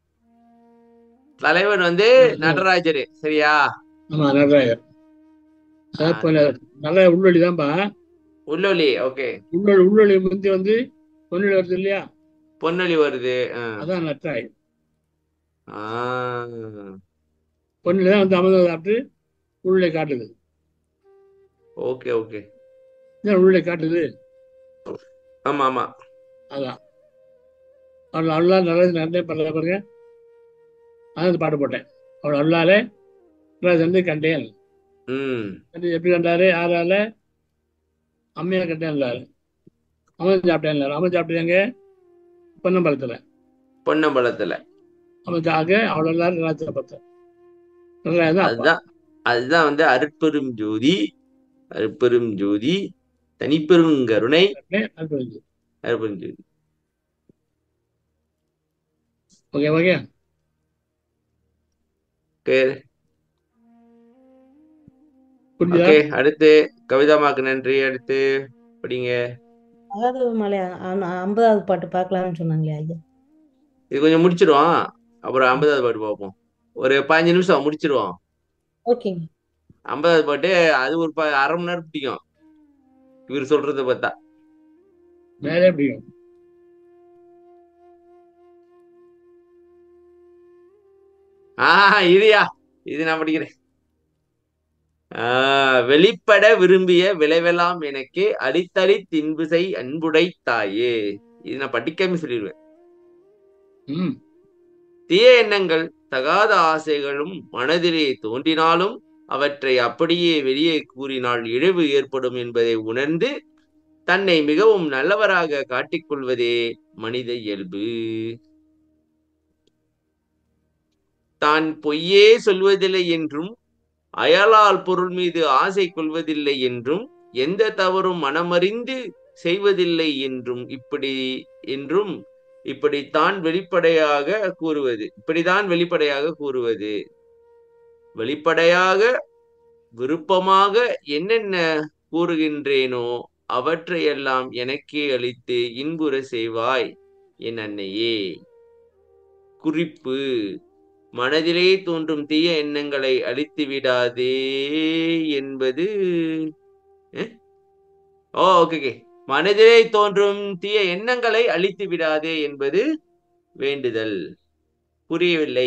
தலைவன் வந்து நடராஜர் சரியா ஆமா நடராஜர் அதாவது இப்ப நல்ல உள்ளொளி தான்ப்பா உள்ளொலி ஓகே உள்ளொளி உள்ளொளி முந்தி வந்து பொன்னொழி வருது இல்லையா பொன்னொலி வருது ஆ. அதான் நற்றாய் ஆ. பொன்னொழி தான் வந்து அமுதம் சாப்பிட்டு உள்ளே காட்டுது ஓகே ஓகே ஏன் உள்ளே காட்டுது ஆமா ஆமா அதான் அவள் அருளா நல்லது நிறைய பண்ணல பாருங்க அதான் இந்த பாட்டு போட்டேன் அவள் அருளாலே வந்து கண்டேன் ம் கண்டு எப்படி கண்டாரு யாரால அம்மையா கண்டேன்லாரு அவன் சாப்பிட்டேன்லாரு அவன் சாப்பிட்டாங்க பொன்னம்பலத்தில் பொன்னம்பலத்துல அவன் சாக அவள் எல்லாரும் ராஜா பத்த நல்லா தான் அப்பா அதுதான் அதுதான் வந்து அருட்பெரும் ஜோதி அருட்பெரும் ஜோதி தனிப்பெரும் கருணை அற்புதம். அருட்பெரும் ஜோதி ஓகே ஓகே ஓகே புரிஞ்சுதா ஓகே அடுத்து கவிதாமாக்கு நன்றி அடுத்து படிங்க அதாவது மலை ஐம்பதாவது பாட்டு பார்க்கலாம்னு சொன்னாங்களே ஐயா இது கொஞ்சம் முடிச்சிருவோம் அப்புறம் ஐம்பதாவது பாட்டு பார்ப்போம் ஒரு பதினஞ்சு நிமிஷம் முடிச்சிருவோம் ஓகேங்க ஐம்பதாவது பாட்டு அது ஒரு ப- அரை மணி நேரம் பிடிக்கும் இவர் சொல்றத பார்த்தா மேலே பிடிக்கும் ஆஹ் இதுயா இது நான் படிக்கிறேன் ஆஹ் வெளிப்பட விரும்பிய விளைவெல்லாம் எனக்கு அடித்தடி தின்புசை அன்புடை தாயே இது நான் படிக்காம சொல்லிடுவேன் ம் தீய எண்ணங்கள் தகாத ஆசைகளும் மனதிலே தோன்றினாலும் அவற்றை அப்படியே வெளியே கூறினால் இழிவு ஏற்படும் என்பதை உணர்ந்து தன்னை மிகவும் நல்லவராக காட்டிக்கொள்வதே மனித இயல்பு தான் பொய்யே சொல்வதில்லை என்றும் அயலால் பொருள் மீது ஆசை கொள்வதில்லை என்றும் எந்த தவறும் மனமறிந்து செய்வதில்லை என்றும் இப்படி என்றும் இப்படித்தான் வெளிப்படையாக கூறுவது இப்படிதான் வெளிப்படையாக கூறுவது வெளிப்படையாக விருப்பமாக என்னென்ன கூறுகின்றேனோ அவற்றையெல்லாம் எனக்கே அளித்து இன்புற செய்வாய் என் அன்னையே குறிப்பு மனதிலே தோன்றும் தீய எண்ணங்களை அழித்து விடாதே என்பது அஹ்? ஓ ஓகே ஓகே மனதிலே தோன்றும் தீய எண்ணங்களை அழித்து விடாதே என்பது வேண்டுதல் புரியவில்லை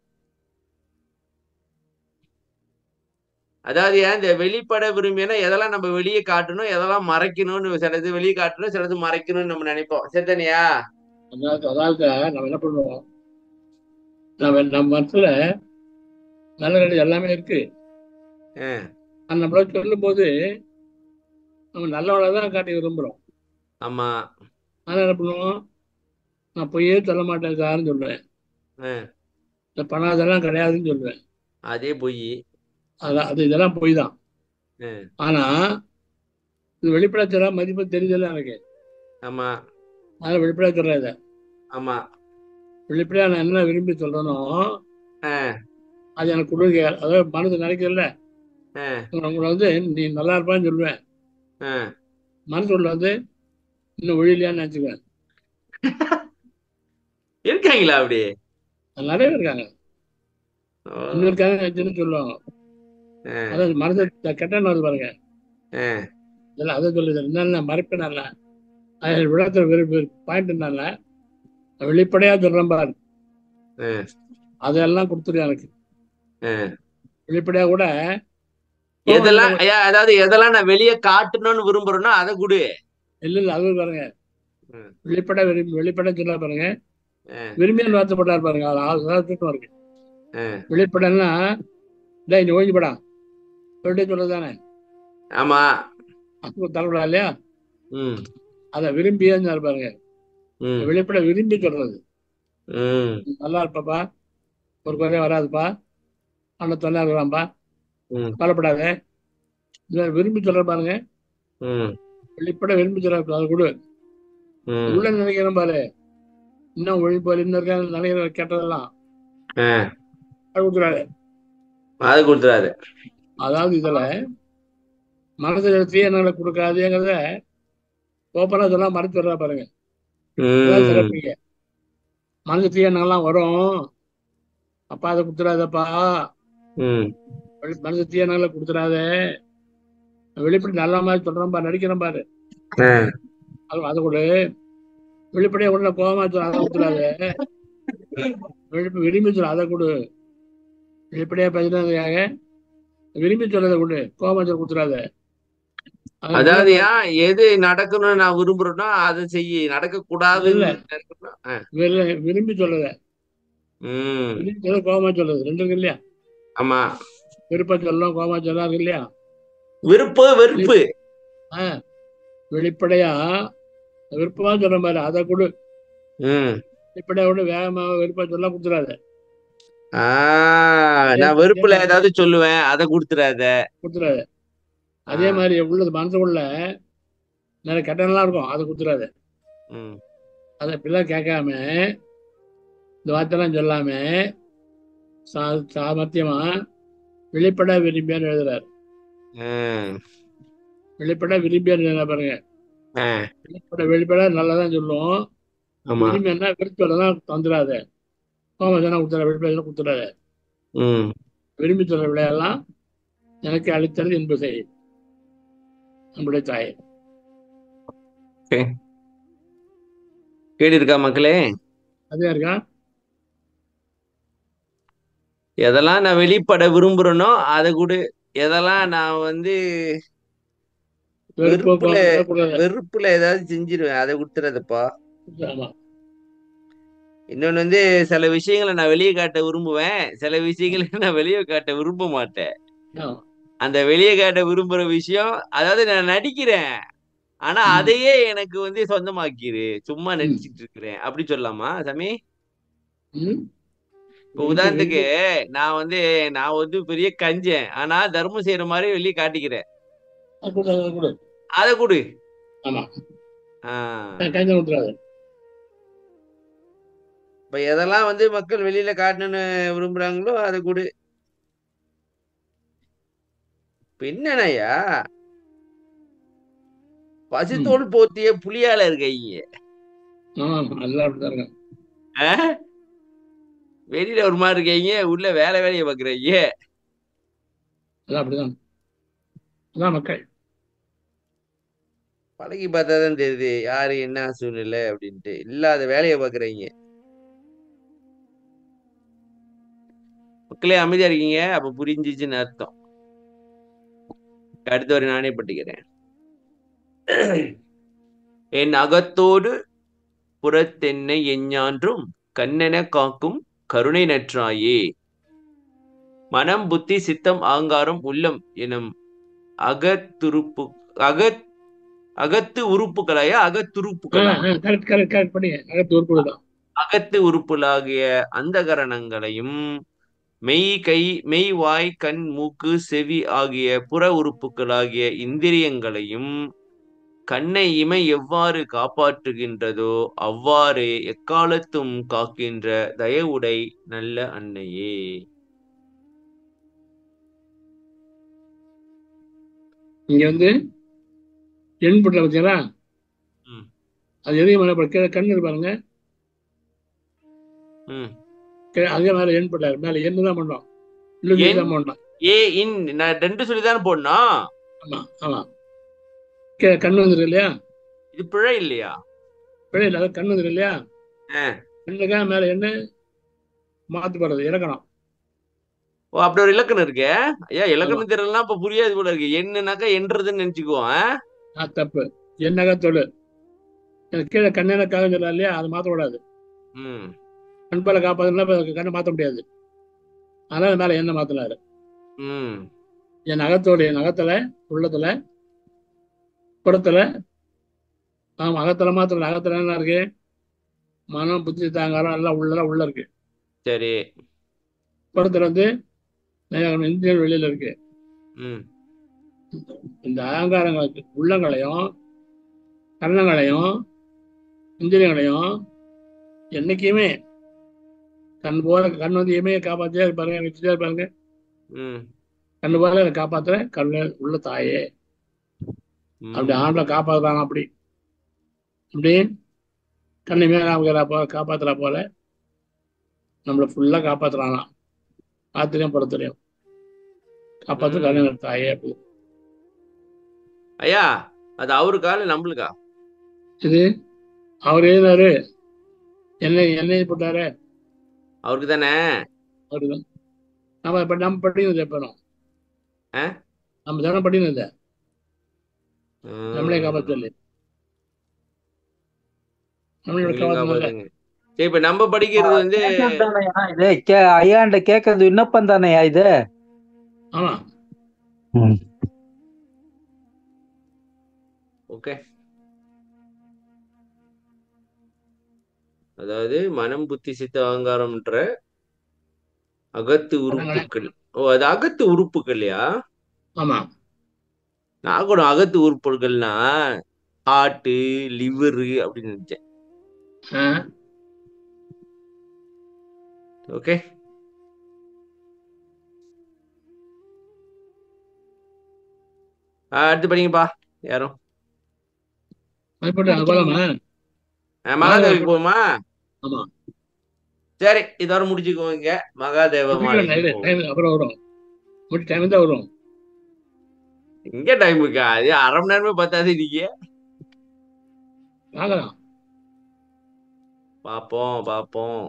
அதாவது ஏன் இந்த வெளிப்பட விரும்பினா எதெல்லாம் நம்ம வெளியே காட்டணும் எதெல்லாம் மறைக்கணும்னு சிலது வெளியே காட்டணும் சிலது மறைக்கணும்னு நம்ம நினைப்போம் சரிதானியா அதாவது அதாவது நம்ம என்ன பண்ணுவோம் நம்ம நம்ம மனசுல நல்ல நல்லது எல்லாமே இருக்கு அஹ், அது நம்மள சொல்லும் போது நம்ம நல்லவளை தான் காட்டி விரும்புறோம் ஆமா ஆனால் என்ன பண்ணுவோம் நான் பொய்யே சொல்ல மாட்டேன் சார்னு சொல்லுவேன் அஹ், இந்த பணம் அதெல்லாம் கிடையாதுன்னு சொல்லுவேன் அதே பொய் அதான் அது இதெல்லாம் பொய் தான் அஹ், ஆனா இது வெளிப்படை சொல்ல மதிப்பு தெரிஞ்சல எனக்கு ஆமா அதனால வெளிப்படையா சொல்றேன் இதை ஆமா வெளிப்படையா நான் என்ன விரும்பி சொல்றேனோ அஹ், அது எனக்கு கொடுங்க அதாவது மனசு நினைக்கிறல்ல அஹ், உங்களை வந்து நீ நல்லா இருப்பான்னு சொல்லுவேன் அஹ், மனசுல வந்து இன்னும் ஒழியலையான்னு நினைச்சுக்குவேன் இருக்காங்களா அப்படி நிறைய பேர் இருக்காங்க ஓ, இன்னும் இருக்காங்க நினைச்சுன்னு சொல்லுவாங்க ஆ, அதாவது மனசை கெட்டன்னு வருது பாருங்க ஆ, இதெல்லாம் அதை சொல்லுது என்னென்ன மறைப்பினால அதில் விடத்துல விரும்பி பாயிண்ட் என்னல வெளிப்படையா சொல்றேன் பாரு ஆ, அதெல்லாம் கொடுத்துரு எனக்கு ஆ. வெளிப்படையா கூட எதெல்லாம் ஐயா, அதாவது எதெல்லாம் நான் வெளியே காட்டணும்னு விரும்புறேனோ அதை கொடு இல்ல இல்ல அது பாருங்க ம். வெளிப்படை விரும்பி வெளிப்படை சொல்ல பாருங்க ஆ, விரும்பியல் வார்த்தைப்பட்டார் பாருங்க அது ஆள் அதான் இருக்கு ஆ. வெளிப்படைன்னா டேய் நீ ஓய்ஞ்சுப்படா சொல்லிட்டு சொல்லதானே ஆமா அப்போ தரக்கூடாது இல்லையா ம் அதை விரும்பியே பாருங்க ம் வெளிப்பட விரும்பி சொல்றது ம் நல்லா இருப்பப்பா ஒரு குறைய வராதுப்பா அந்த தொல்லை இருக்கிறான்ப்பா ம். கவலைப்படாத இதை விரும்பி சொல்ற பாருங்க ம் வெளிப்பட விரும்பி சொல்ற அது கொடு ம் உள்ள நினைக்கிறேன் பாரு இன்னும் ஒழிப்பாரு இன்னும் இருக்க நினைக்கிற கேட்டதெல்லாம் ஆ, அது கொடுத்துறாரு அது கொடுத்துறாரு அதாவது இதுல மனசுல தீயணங்களை கொடுக்காதேங்கிறத ஓப்பனா சொன்னா மறைச்சு வர்றா பாருங்க அதான் ம் சிறப்புங்க மனசு தீயணங்கள்லாம் வரும் அப்பா அதை கொடுத்துறாதப்பா ம் வெளி- மனசு தீயணங்களை கொடுத்துறாத வெளிப்படை நல்ல மாதிரி சொல்றேன் பாரு நடிக்கிறேன் பாரு ஆ, அது அதை கொடு வெளிப்படையா உடனே கோபமா சொல்ல அதை கொடுத்துறாத வெளிப்ப விரும்பி சொல்ல அதை கொடு வெளிப்படையா பேசுறதுக்காக விரும்பி சொல்லதை கொடு கோபமா சொல்ல கொடுத்துறாத அது அதாவது ஏன் எது நடக்கணும்னு நான் விரும்புறேனோ அதை செய்ய நடக்க கூடாதுன்னு இல்ல. இருக்கணும். ஆ, விரு- விரும்பி சொல்லத ம் விரும்பி சொல்ல கோபமா சொல்லுது ரெண்டு இருக்கு இல்லையா ஆமா விருப்ப சொல்லலாம் கோபமா சொல்லலாம் இருக்கு இல்லையா விருப்பு வெறுப்பு ஆ வெளிப்படையா விருப்பமா சொல்ற மாதிரி அதை கொடு ம் வெளிப்படையா கொடு வேகமா விருப்பம் சொல்ல கொடுத்துறாத ஆ நான் வெறுப்புல ஏதாவது சொல்லுவேன் அதை கொடுத்துறாத கொடுத்துறாத அதே ஆ. மாதிரி உள்ளது மனசுக்குள்ள நிறைய கட்டணம்லாம் இருக்கும் அதை கொடுத்துறாத ம் அதை இப்படிலாம் கேட்காம இந்த வார்த்தைலாம் சொல்லாம சா சாமர்த்தியமா வெளிப்பட விரும்பியான்னு எழுதுறாரு ம் வெளிப்பட விரும்பியான்னு எழுதுறா பாருங்க ஆ, வெளிப்பட வெளிப்பட நல்லதான் சொல்லுவோம் ஆமா விரும்பியன்னா விருப்பம் தந்துடாத கோமம் சொன்னா கொடுத்துற வெளிப்பட கொடுத்துடாத ம் விரும்பி சொல்ற விளையெல்லாம் எனக்கு அளித்தது என்பது செய் நம்முடைய தாய் கேடு இருக்கா மக்களே அதே இருக்கா எதெல்லாம் நான் வெளிப்பட விரும்புறேனோ அதை கொடு எதெல்லாம் நான் வந்து வெறுப்போ வெறுப்புல கோபமோ கூடாது வெறுப்புல ஏதாவது செஞ்சிருவேன் அதை கொடுத்துறதுப்பா ஆமா இன்னொன்னு வந்து சில விஷயங்களை நான் வெளியே காட்ட விரும்புவேன் சில விஷயங்களை நான் வெளியே காட்ட விரும்ப மாட்டேன் ஆமா. அந்த வெளியே காட்ட விரும்புற விஷயம் அதாவது நான் நடிக்கிறேன் ஆனா ம். அதையே எனக்கு வந்து சொந்தமாக்கிரு சும்மா நடிச்சிட்டு இருக்கிறேன் அப்படி சொல்லலாமா சாமி ம்? இப்போ உதாரணத்துக்கு நான் வந்து நான் வந்து பெரிய கஞ்சன் ஆனா தர்மம் செய்யற மாதிரி வெளியே காட்டிக்கிறேன் அது கொடு, அது கொடு. அதை கொடு ஆமா ஆஹ் கைந்த விட்டுறாது இப்ப எதெல்லாம் வந்து மக்கள் வெளியில காட்டணும்னு விரும்புறாங்களோ அதை கொடு இப்ப என்னண்ணயா பசுத்தோல் போத்திய புலியால இருக்கைங்க ஆமா எல்லாம் அப்படிதான் இருக்காங்க ஆஹ்? வெளியில ஒரு மாதிரி இருக்கீங்க உள்ள வேலை வேலையை பாக்குறீங்க எல்லாம் அப்படிதான் அதான் மக்கள் பழகி பார்த்தா தான் தெரியுது யாரு என்ன சூழ்நிலை அப்படின்ட்டு இல்லாத வேலையை பாக்குறீங்க மக்களே அமைதியா இருக்கீங்க அப்ப புரிஞ்சிச்சுன்னு அர்த்தம் அடுத்த ஒரு நானே பட்டிக்கிறேன் என் அகத்தோடு புறத்தென்னை எஞ்ஞான்றும் கண்ணென காக்கும் கருணை நற்றாயே மனம் புத்தி சித்தம் ஆங்காரம் உள்ளம் எனும் அகத்துருப்பு அகத் அகத்து உறுப்புகளையா அகத்துருப்புகளா கரெக்ட் கரெக்ட் கரெக்ட் பண்ணி அகத்து உறுப்பு தான் அகத்து உறுப்புகளாகிய அந்தகரணங்களையும் மெய் கை மெய் வாய் கண் மூக்கு செவி ஆகிய புற உறுப்புகளாகிய இந்திரியங்களையும் கண்ணை இமை எவ்வாறு காப்பாற்றுகின்றதோ அவ்வாறே எக்காலத்தும் காக்கின்ற தயவுடை நல்ல அன்னையே இங்க வந்து எண் பட்டில பார்த்தீங்களா ம். அது எதையும் மேலே கீழே கண் இருப்பாருங்க ம் கீழே அதே மேலே எண் போட்டாரு மேலே எண்ணு தான் பண்ணோம் இல்லை எண்? தான் பண்ணோம் ஏ இன் நான் ரெண்டு சொல்லி தானே போடணும் ஆமா ஆமா கீழே கண் வந்துரு இல்லையா இது பிழை இல்லையா பிழை இல்லை அதாவது கண் வந்துரு இல்லையா ஆ. கண்ணுக்காக மேலே எண்ணு மாத்து போடுறது இறக்கணும் ஓ அப்படி ஒரு இலக்கணம் இருக்கு ஐயா இலக்கணம் தெரியலன்னா இப்ப புரியாது போல இருக்கு என்னன்னாக்கா என்றதுன்னு நினைச்சுக்குவோம் ஆ? ஆ தப்பு என்னக தொழு எனக்கு கீழே கண்ணெனக்காக சொல்லலாம் இல்லையா அதை மாற்ற கூடாது ம் கண்பால காப்பாதுன்னா இப்ப கண்ணை மாற்ற முடியாது அதனால மேலே என்ன மாத்தினாரு ம் என் அகத்தோடு என் அகத்துல உள்ளத்துல புறத்துல ஆமா அகத்துல மாத்திரம் இல்ல. அகத்துல என்ன இருக்கு மனம் புத்தி தாங்காரம் எல்லாம் உள்ள உள்ள இருக்கு சரி புறத்துல வந்து இந்தியன் வெளியில இருக்கு ம் இந்த அகங்காரங்களுக்கு உள்ளங்களையும் கரணங்களையும் இந்திரியங்களையும் என்னைக்குமே கண் போல கண் வந்து எமையை காப்பாத்தியே இருப்பாருங்க வச்சுட்டே இருப்பாருங்க ம் கண்ணு போல என்னை காப்பாத்துற கண்ணு உள்ள தாயே ம். அப்படி ஆண்டை காப்பாத்துறாங்க அப்படி அப்படி கண்ணை மேல போல காப்பாத்துறா போல நம்மளை ஃபுல்லா காப்பாத்துறானா ஆத்திரையும் புறத்துலையும் காப்பாத்து ம். கண்ணு தாயே அப்படி ஐயா அது அவருக்கா இல்ல நம்மளுக்கா இது அவர் எழுதினாரு என்னை என்னை போட்டாரு அவருக்கு தானே அவருதான் நம்ம இப்ப நம்ம படிக்கிறது எப்போ ஆ? நம்ம தானே படிக்கிறது ம். நம்மளே காப்பாற்றல நம்மளோட உங்களையும் காப்பாற்றல காப்பாத்துங்க. சரி இப்ப நம்ம படிக்கிறது வந்து கேட்கறது தானேயா இது கே ஐயாண்ட கேட்கறது விண்ணப்பம் தானேயா இது ஆமா ஓகே அதாவது மனம் புத்தி சித்த அகங்காரம்ன்ற அகத்து உறுப்புகள் ஓ அது அகத்து உறுப்புகள்யா ஆமா நான் கூட அகத்து உறுப்புகள்னா ஹார்ட்டு லிவரு அப்படின்னு நினைச்சேன் ஆ, ஓகே அடுத்து படிங்கப்பா யாரும் அது போட்டு அது போலாமா ஆ, மகாதேவிக்கு போகுமா ஆமா சரி இதோட முடிச்சுக்கோங்க மகாதேவ மாலைக்கு இது போவோம். டைம் அப்புறம் வரும் முடிச்சு டைம் தான் வரும் எங்க டைம் இருக்கா அது அரை மணி நேரமே பத்தாது நீங்க பார்க்கலாம் பாப்போம் பாப்போம்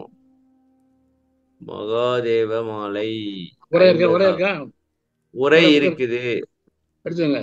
மகாதேவ மாலை உரை இருக்கா உரை இருக்கா உரை உரை இருக்குது எடுத்துங்க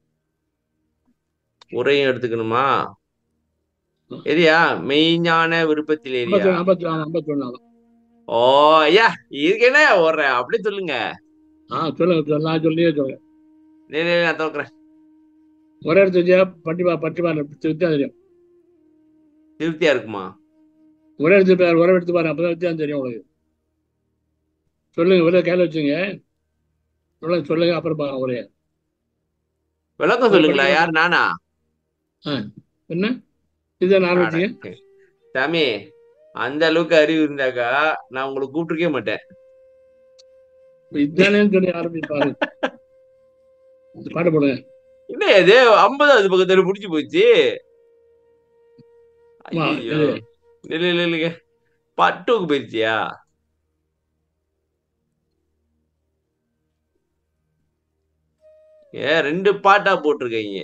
உரையும் எடுத்துக்கணுமா எதியா மெய்ஞான விருப்பத்தில் ஏரியா ஐம்பத்தி ஒன்று ஐம்பத்தி ஒன்று ஐம்பத்தி ஒன்று ஓ ஐயா இதுக்கு என்ன ஒரு அப்படி சொல்லுங்க ஆ சொல்லுங்க சொல்லுங்க நான் சொல்லியே சொல்லுங்க இல்லை, இல்லை, இல்லை, நான் தோக்குறேன் ஒரே இடத்து வச்சா பட்டிப்பா பட்டிப்பா வித்தியாசம் தெரியும் திருப்தியா இருக்குமா ஒரே எடுத்து பாரு ஒரே எடுத்து பாரு அப்பதான் வித்தியாசம் தெரியும் உங்களுக்கு சொல்லுங்க ஒரே கையில வச்சுங்க சொல்லுங்க சொல்லுங்க அப்புறம் பாருங்க ஒரே விளக்கம் சொல்லுங்களா யார் நானா என்ன இதுதான் நான் வச்சுங்க அட, சாமி அந்த அளவுக்கு அறிவு இருந்தாக்கா நான் உங்களை கூப்பிட்டுருக்கே மாட்டேன் இதுதானே சொல்லி ஆரம்பிப்பாரு இந்த பாட்டு போடுங்க என்ன இது ஐம்பதாவது பக்கத்துல முடிச்சு போச்சு ஆமா, ஐயோ இது. இல்ல இல்ல இல்லைங்க பட்டுக்கு போயிருச்சியா ஏ ரெண்டு பாட்டா போட்டிருக்கீங்க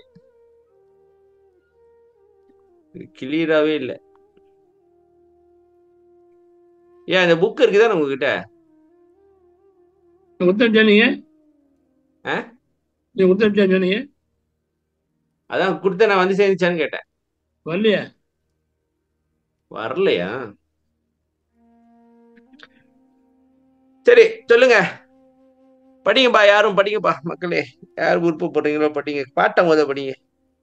கிளியராவே இல்ல ஏன் இந்த புக் இருக்குதானே உங்ககிட்ட உத்தமிச்சா நீங்க ஆ? நீங்க உத்தமிச்சா சொன்னீங்க அதான் கொடுத்த நான் வந்து சேர்ந்துச்சான்னு கேட்டேன் வரலையா வரலையா சரி சொல்லுங்க படிங்கப்பா யாரும் படிங்கப்பா மக்களே யார் விருப்பப்படுறீங்களோ படிங்க பாட்டை முத படிங்க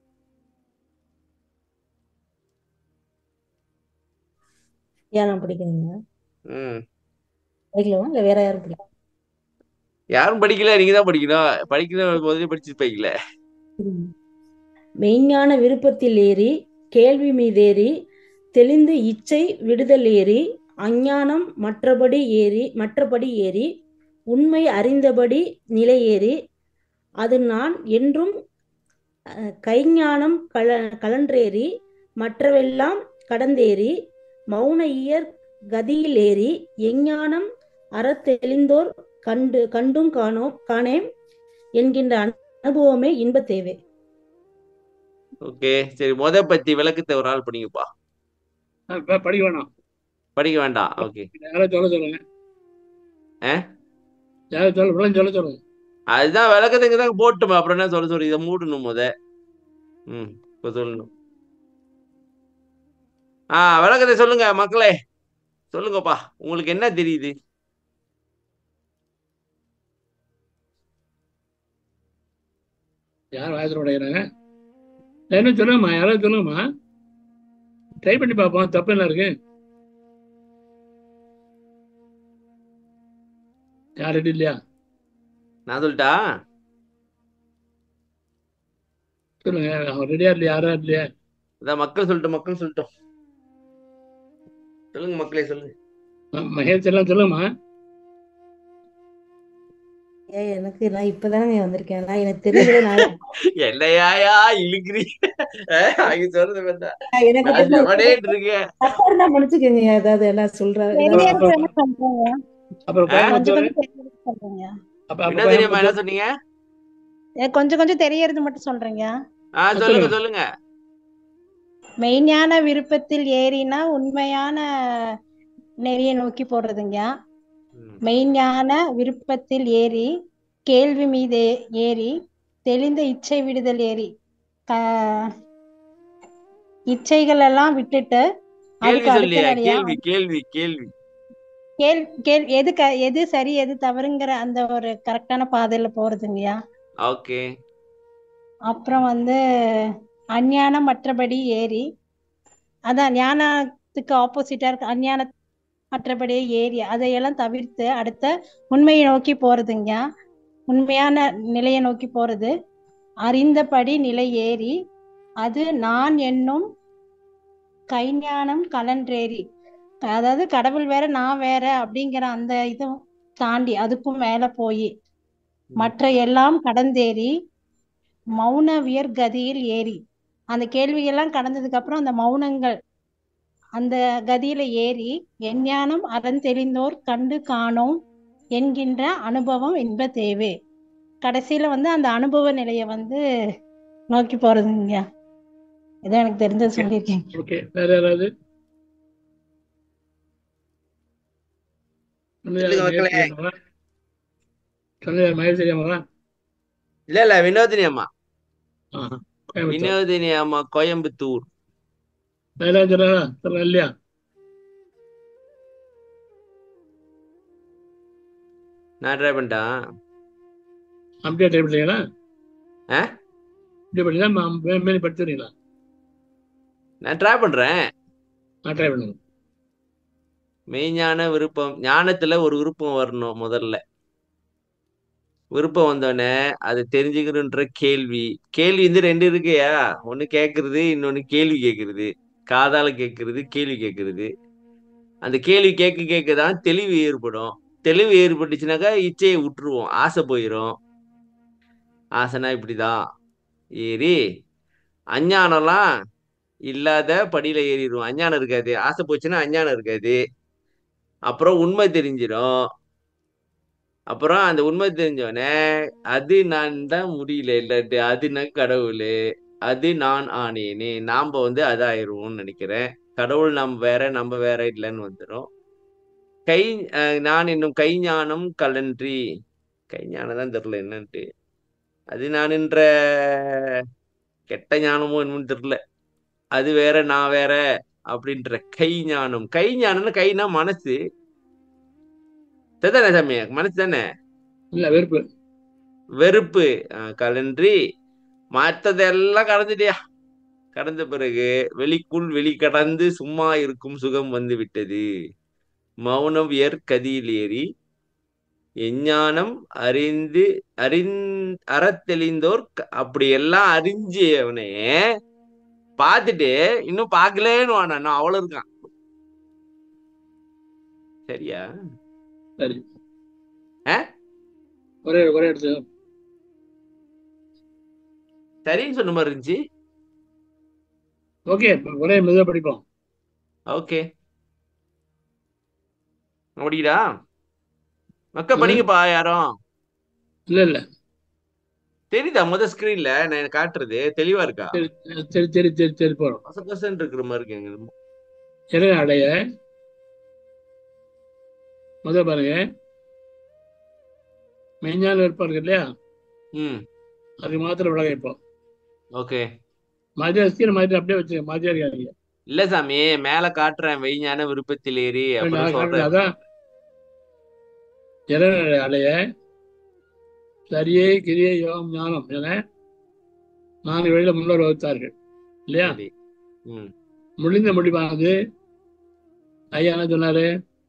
ஏன் நான் படிக்கிறீங்க ம் படிக்கலாமா இல்லை வேற யாரும் படிக்கலாம் யாரும் படிக்கல நீங்க தான் படிக்கணும் படிக்கணும் முதல்ல படிச்சிருப்பீங்களே மெய்ஞான விருப்பத்தில் ஏறி கேள்வி மீதேறி தெளிந்து இச்சை விடுதல் ஏறி அஞ்ஞானம் மற்றபடி ஏறி மற்றபடி ஏறி உண்மை அறிந்தபடி நிலை ஏறி அது நான் என்றும் அஹ், கைஞானம் கல கலன்றேறி மற்றவெல்லாம் கடந்தேறி மௌன இயற் கதியில் ஏறி எஞ்ஞானம் அறத்தெளிந்தோர் கண்டு கண்டும் காணோம் காணேம் என்கின்ற அனுபவமே இன்பத் தேவை ஓகே சரி முத பத்தி விளக்கத்தை ஒரு ஆள் படிங்கப்பா நான் இப்ப படிக்க வேணாம் படிக்க வேண்டாம் ஓகே யாராவது சொல்ல சொல்லுங்க ஆ? யாராவது சொல்ல விளக்கம் சொல்ல சொல்லுங்க அதுதான் விளக்கத்துக்கு தான் போட்டுமே அப்புறம் என்ன சொல்ல சொல்லி இதை மூடணும் முத ம் இப்போ சொல்லணும் ஆ விளக்கத்தை சொல்லுங்க மக்களே சொல்லுங்கப்பா உங்களுக்கு என்ன தெரியுது யார் வாயத்தில் உடையிறாங்க என்ன சொல்லுங்கம்மா யாராவது சொல்லுங்கம்மா ட்ரை பண்ணி பார்ப்போம் தப்பு என்ன இருக்கு யார் ரெடி இல்லையா நான் சொல்லிட்டா சொல்லுங்க அவன் ரெடியா இல்லையா யாரா இல்லையா அதான் மக்கள் சொல்லிட்டோம் மக்கள் சொல்லிட்டோம் சொல்லுங்க மக்களே சொல்லுங்க ம- மகேஷ் எல்லாம் சொல்லுங்கம்மா ஏ எனக்கு நான் இப்பதானே வந்திருக்கேன் நான் எனக்கு தெரியல நான் என்னையாயா இழுக்கிறீ அங்க சொல்றது வேண்டாம் எனக்கு நான் தெரியல எவனேன்னு இருக்கேன் தப்பா இருந்தா மன்னிச்சுக்கோங்க ஏதாவது எல்லாம் சொல்ற ஏதாவது தெரியறது என்ன சொல்றீங்க அப்புறம் ஆ? கொஞ்சம் கோயம்புத்தூர் கொஞ்சம் தெரியறது சொல்றீங்க அப்ப அப்ப என்ன தெரியுமா என்ன கோயம்புத்தூர் சொன்னீங்க ஏ, கொஞ்சம் கொஞ்சம் தெரியறது மட்டும் சொல்றீங்க ஆ சொல்லுங்க சொல்லுங்க மெய்ஞான விருப்பத்தில் ஏறினா உண்மையான நெறியை நோக்கி போறதுங்க ம். மெய்ஞான விருப்பத்தில் ஏறி கேள்வி மீது ஏறி தெளிந்த இச்சை விடுதல் ஏறி க இச்சைகள் எல்லாம் விட்டுட்டு கேள்வி அதுக்கு சொல்லியா அடுத்தபடியா கேள்வி கேள்வி கேள்வி கேள் கேள் எது க எது சரி எது தவறுங்கிற அந்த ஒரு கரெக்டான பாதையில போறதுங்கய்யா ஓகே அப்புறம் வந்து அஞ்ஞானம் மற்றபடி ஏறி அதான் ஞானத்துக்கு ஆப்போசிட்டா இருக்கு அஞ்ஞான மற்றபடியே ஏறி அதையெல்லாம் தவிர்த்து அடுத்த உண்மையை நோக்கி போறதுங்க உண்மையான நிலையை நோக்கி போறது அறிந்தபடி நிலை ஏறி அது நான் என்னும் கைஞானம் கலன்றேறி அதாவது கடவுள் வேற நான் வேற அப்படிங்கிற அந்த இதுவும் தாண்டி அதுக்கும் மேல போய் மற்ற எல்லாம் கடந்தேறி மௌன வியர்கதியில் ஏறி அந்த கேள்வியெல்லாம் கடந்ததுக்கு அப்புறம் அந்த மௌனங்கள் அந்த கதியில ஏறி எஞ்ஞானம் அறந்தெளிந்தோர் கண்டு காணோம் என்கின்ற அனுபவம் இன்ப தேவை கடைசியில வந்து அந்த அனுபவ நிலையை வந்து நோக்கி போறதுங்க இதான் எனக்கு தெரிஞ்சது சொல்லியிருக்கேன் ஓகே வேற யாராவது சொல்லுங்க மக்களே. சொன்னது மகேஷ் தெரியாமவா இல்ல இல்ல வினோதினி அம்மா ஆஹா. கோயம்புத்தூர் வினோதினி அம்மா கோயம்புத்தூர் வேற யாராவது சொல்றாங்களா சொல்லுங்க இல்லையா நான் ட்ரை பண்ணிட்டேன் அப்படியே ட்ரை பண்ணீங்களா ஆ? இப்படி பண்ணீங்களா மேலே படிச்சுறீங்களா நான் ட்ரை பண்றேன் நான் ட்ரை பண்ணுங்க மெய்ஞான விருப்பம் ஞானத்துல ஒரு விருப்பம் வரணும் முதல்ல விருப்பம் வந்தோடனே அதை தெரிஞ்சுக்கணுன்ற கேள்வி கேள்வி வந்து ரெண்டு இருக்குயா ஒண்ணு கேட்கறது இன்னொன்னு கேள்வி கேட்கறது காதால கேட்கறது கேள்வி கேட்கறது அந்த கேள்வி கேட்க கேட்க தான் தெளிவு ஏற்படும் தெளிவு ஏற்பட்டுச்சுனாக்கா இச்சையை விட்டுருவோம் ஆசை போயிடும் ஆசைனா இப்படிதான் ஏறி அஞ்ஞானம்லாம் இல்லாத படியில ஏறிடுவோம் அஞ்ஞானம் இருக்காது ஆசை போச்சுன்னா அஞ்ஞானம் இருக்காது அப்புறம் உண்மை தெரிஞ்சிடும் அப்புறம் அந்த உண்மை தெரிஞ்சோடனே அது நான் தான் முடியல இல்லாட்டி அது நான் கடவுள் அது நான் ஆனேனே நாம வந்து அது ஆயிடுவோம்னு நினைக்கிறேன் கடவுள் நம்ம வேற நம்ம வேற இல்லைன்னு வந்துடும் கை அஹ் நான் இன்னும் கைஞானம் கலன்றி கைஞானம் தான் தெரில என்னன்ட்டு அது நான் என்ற கெட்ட ஞானமோ என்னன்னு தெரில அது வேற நான் வேற அப்படின்ற கை ஞானம் கை ஞானம்னு கைனா மனசு தானே சாமி மனசு தானே இல்ல வெறுப்பு வெறுப்பு அஹ் கலன்றி மற்றதெல்லாம் கடந்துட்டியா கடந்த பிறகு வெளிக்குள் வெளி கடந்து சும்மா இருக்கும் சுகம் வந்து விட்டது மௌனம் ஏற்கதியில் ஏறி எஞ்ஞானம் அறிந்து அறிந் அறத்தெளிந்தோர் க- அப்படி எல்லாம் அறிஞ்சவனே பார்த்துட்டு இன்னும் பார்க்கலேன்னு வானா நான் அவ்வளவு இருக்கான் சரியா சரி ஆ? ஒரே ஒரே எடுத்து சரின்னு சொன்ன மாதிரி இருந்துச்சு ஓகே ஒரே மெதுவாக படிப்போம் ஓகே அப்படிடா மக்க ம். படிங்கப்பா யாரும் இல்லை இல்லை தெரியுதா முத ஸ்கிரீன்ல நான் எனக்கு காட்டுறது தெளிவா இருக்கா சரி சரி சரி சரி சரி போகிறோம் கச கசன்னு இருக்கிற மாதிரி இருக்கு எங்க இறை அடைய முதல் பாருங்க மெஞ்ஞான விருப்பம் இருக்கு இல்லையா ம் அதுக்கு மாத்திரம் விலக இப்போ ஓகே மாதிரி ஸ்கீன் மாதிரி அப்படியே வச்சுக்க மாதிரி இருக்காதீங்க இல்ல சாமி மேல காட்டுறேன் வெய்ஞான விருப்பத்தில் ஏறி அப்படின்னு சொல்றேன் அதான் இறை அடைய சரியே கிரியை யோகம் ஞானம் என நான்கு வழியில முன்னோர் வகுத்தார்கள் இல்லையா சரி ம் முடிந்த முடிவானது ஐயா என்ன சொன்னாரு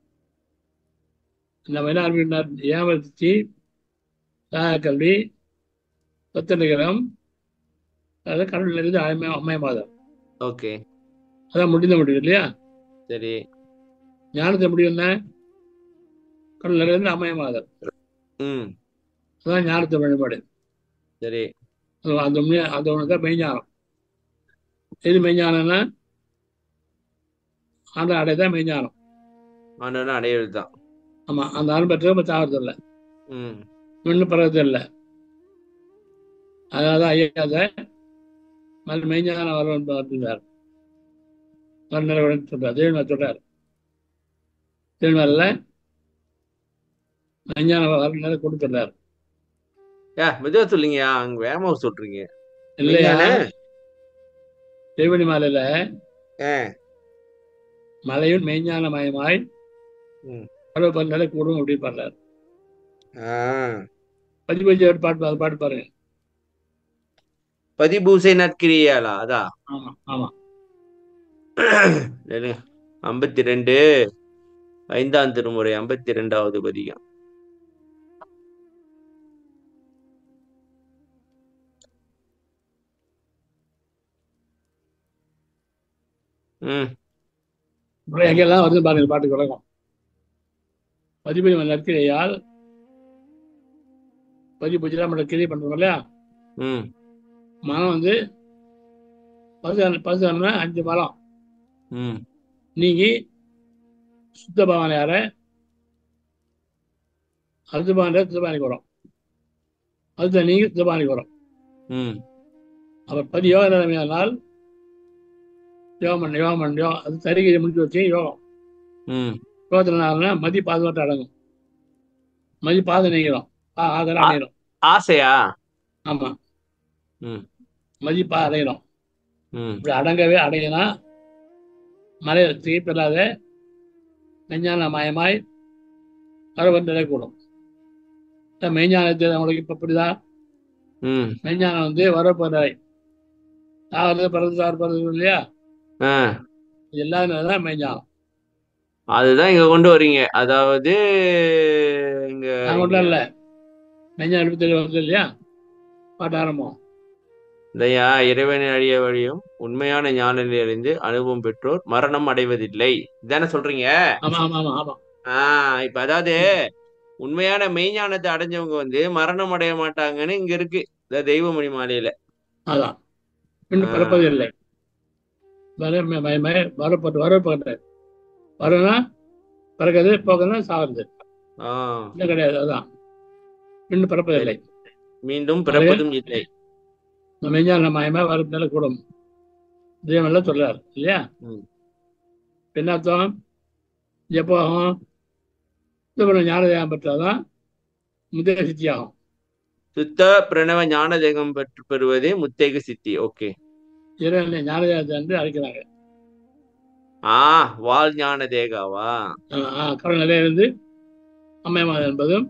நம்ம என்ன ஆரம்பிக்கிட்டார் ஏமர்த்தி கல்வி பத்தநிகரம் அதாவது கடவுள் நிறைந்து அம்மை அம்மை மாதம் ஓகே அதான் முடிந்த முடிவு இல்லையா சரி ஞானத்தை முடிவு என்ன கடவுள் நிறைந்து அம்மை மாதம் ம் அதான் ஞானத்தை வழிபாடு சரி அது அந்த உண்மையா- அந்த ஒன்று தான் மெய்ஞானம் எது மெய்ஞானம்னா ஆண்ட அடைதான் மெய்ஞானம் ஆண்டவன அடையிறது தான் ஆமா அந்த அனுபவத்தை தாவறது இல்லை ம் இன்னும் பரவது இல்லை அதாவது ஐயாத மறு மெய்ஞான வரும் அப்படின்னார் மறுநிலைவுடன் சொல்றார் தேவன் சொல்றார் தேவனில் மெய்ஞான வர கொடுத்துறார் ஏ மெதுவா சொல்லுங்கயா அங்க வேகமா சொல்றீங்க இல்லையா மெய்ஞான? தேவனி மாலையில ஆ மலையும் மெய்ஞான மயமாய் ம். பருவ நிலை கூடும் அப்படி பாடுறார் ஆ பதி பஞ்சு ஒரு பாட்டு அது பாட்டு பாருங்க பதிபூசை நற்கிரியாளா அதா ஆமா ஆமா ஐம்பத்தி ரெண்டு ஐந்தாம் திருமுறை ஐம்பத்தி ரெண்டாவது பதிகம் ம் அப்புறம் எங்கெல்லாம் வருது பாருங்க பாட்டுக்கு உலகம் பதிபதி நற்கிரையால் பதி பூஜை நம்ம கிரியை பண்றோம் இல்லையா ம் மனம் வந்து பசு பசுன்னா அஞ்சு மரம் ம் நீங்கி சுத்த பவானியார அர்த்தபான சுத்தபானிக்கு வரும் அதுதான் நீங்க சுத்தபானிக்கு வரும் ம் அவர் பதி யோக நிலைமையானால் யோகம் பண்ண யோகம் பண்ண யோகம் அது சரிகை முடிச்சு வச்சு யோகம் ம் யோகத்தினால மதி பாதுகாட்டு அடங்கும் மதி பாதை நீங்கிறோம் ஆதரவு அடையிடும் ஆசையா ஆமா ம் மதிப்பா அடையிடும் ம் இப்படி அடங்கவே அடையினா மலை தீப்பில்லாத மெஞ்ஞான மயமாய் கருவன் நிலை கூடும் இந்த மெய்ஞானத்தில் உங்களுக்கு இப்போ புரியுதா ம் மெய்ஞானம் வந்து வரப்போகிற நிலை சாகிறது பிறந்து சார் பிறகு இல்லையா ஆ இது எல்லா நிலை தான் மெய்ஞானம் அதுதான் இங்க கொண்டு வர்றீங்க அதாவது இங்க நான் கொண்டு வரல மெய்ஞானம் எழுபத்தி ஏழு வருது இல்லையா பாட்டு ஆரம்பம் தயா இறைவனை அழிய வழியும் உண்மையான ஞானத்தை அறிந்து அனுபவம் பெற்றோர் மரணம் அடைவதில்லை இதானே சொல்றீங்க ஆமா ஆமா ஆமா ஆமா ஆஹ் இப்ப அதாவது உண்மையான மெய்ஞானத்தை அடைஞ்சவங்க வந்து மரணம் அடைய மாட்டாங்கன்னு இங்க இருக்கு இந்த தெய்வமணி மாலையில அதான் இன்னும் பிறப்பது இல்லை வர ம- ம- ம- வரப்பட்டு வரப்பட்ட வரனா பிறகுது போகுதுன்னா சாகுது ஆஹ் இல்லை கிடையாது அதான் இன்னும் பிறப்பதில்லை மீண்டும் பிறப்பதும் இல்லை நம்ம மெஞ்ஞான மயமா வரப்பினால கூடும் தெய்வம்லாம் சொல்றாரு இல்லையா ம். என்ன அர்த்தம் எப்போ ஆகும் இந்த ஞானதேகம் பெற்றாதான் முதல் சித்தியாகும் சுத்த பிரணவ ஞான தேகம் பெற்று பெறுவதே முத்தேக சித்தி ஓகே இறைவனை ஞானதேகத்தை வந்து அழைக்கிறாங்க ஆ வால் ஞான தேகாவா கடல் நிலையிலிருந்து அம்மையமாது என்பதும்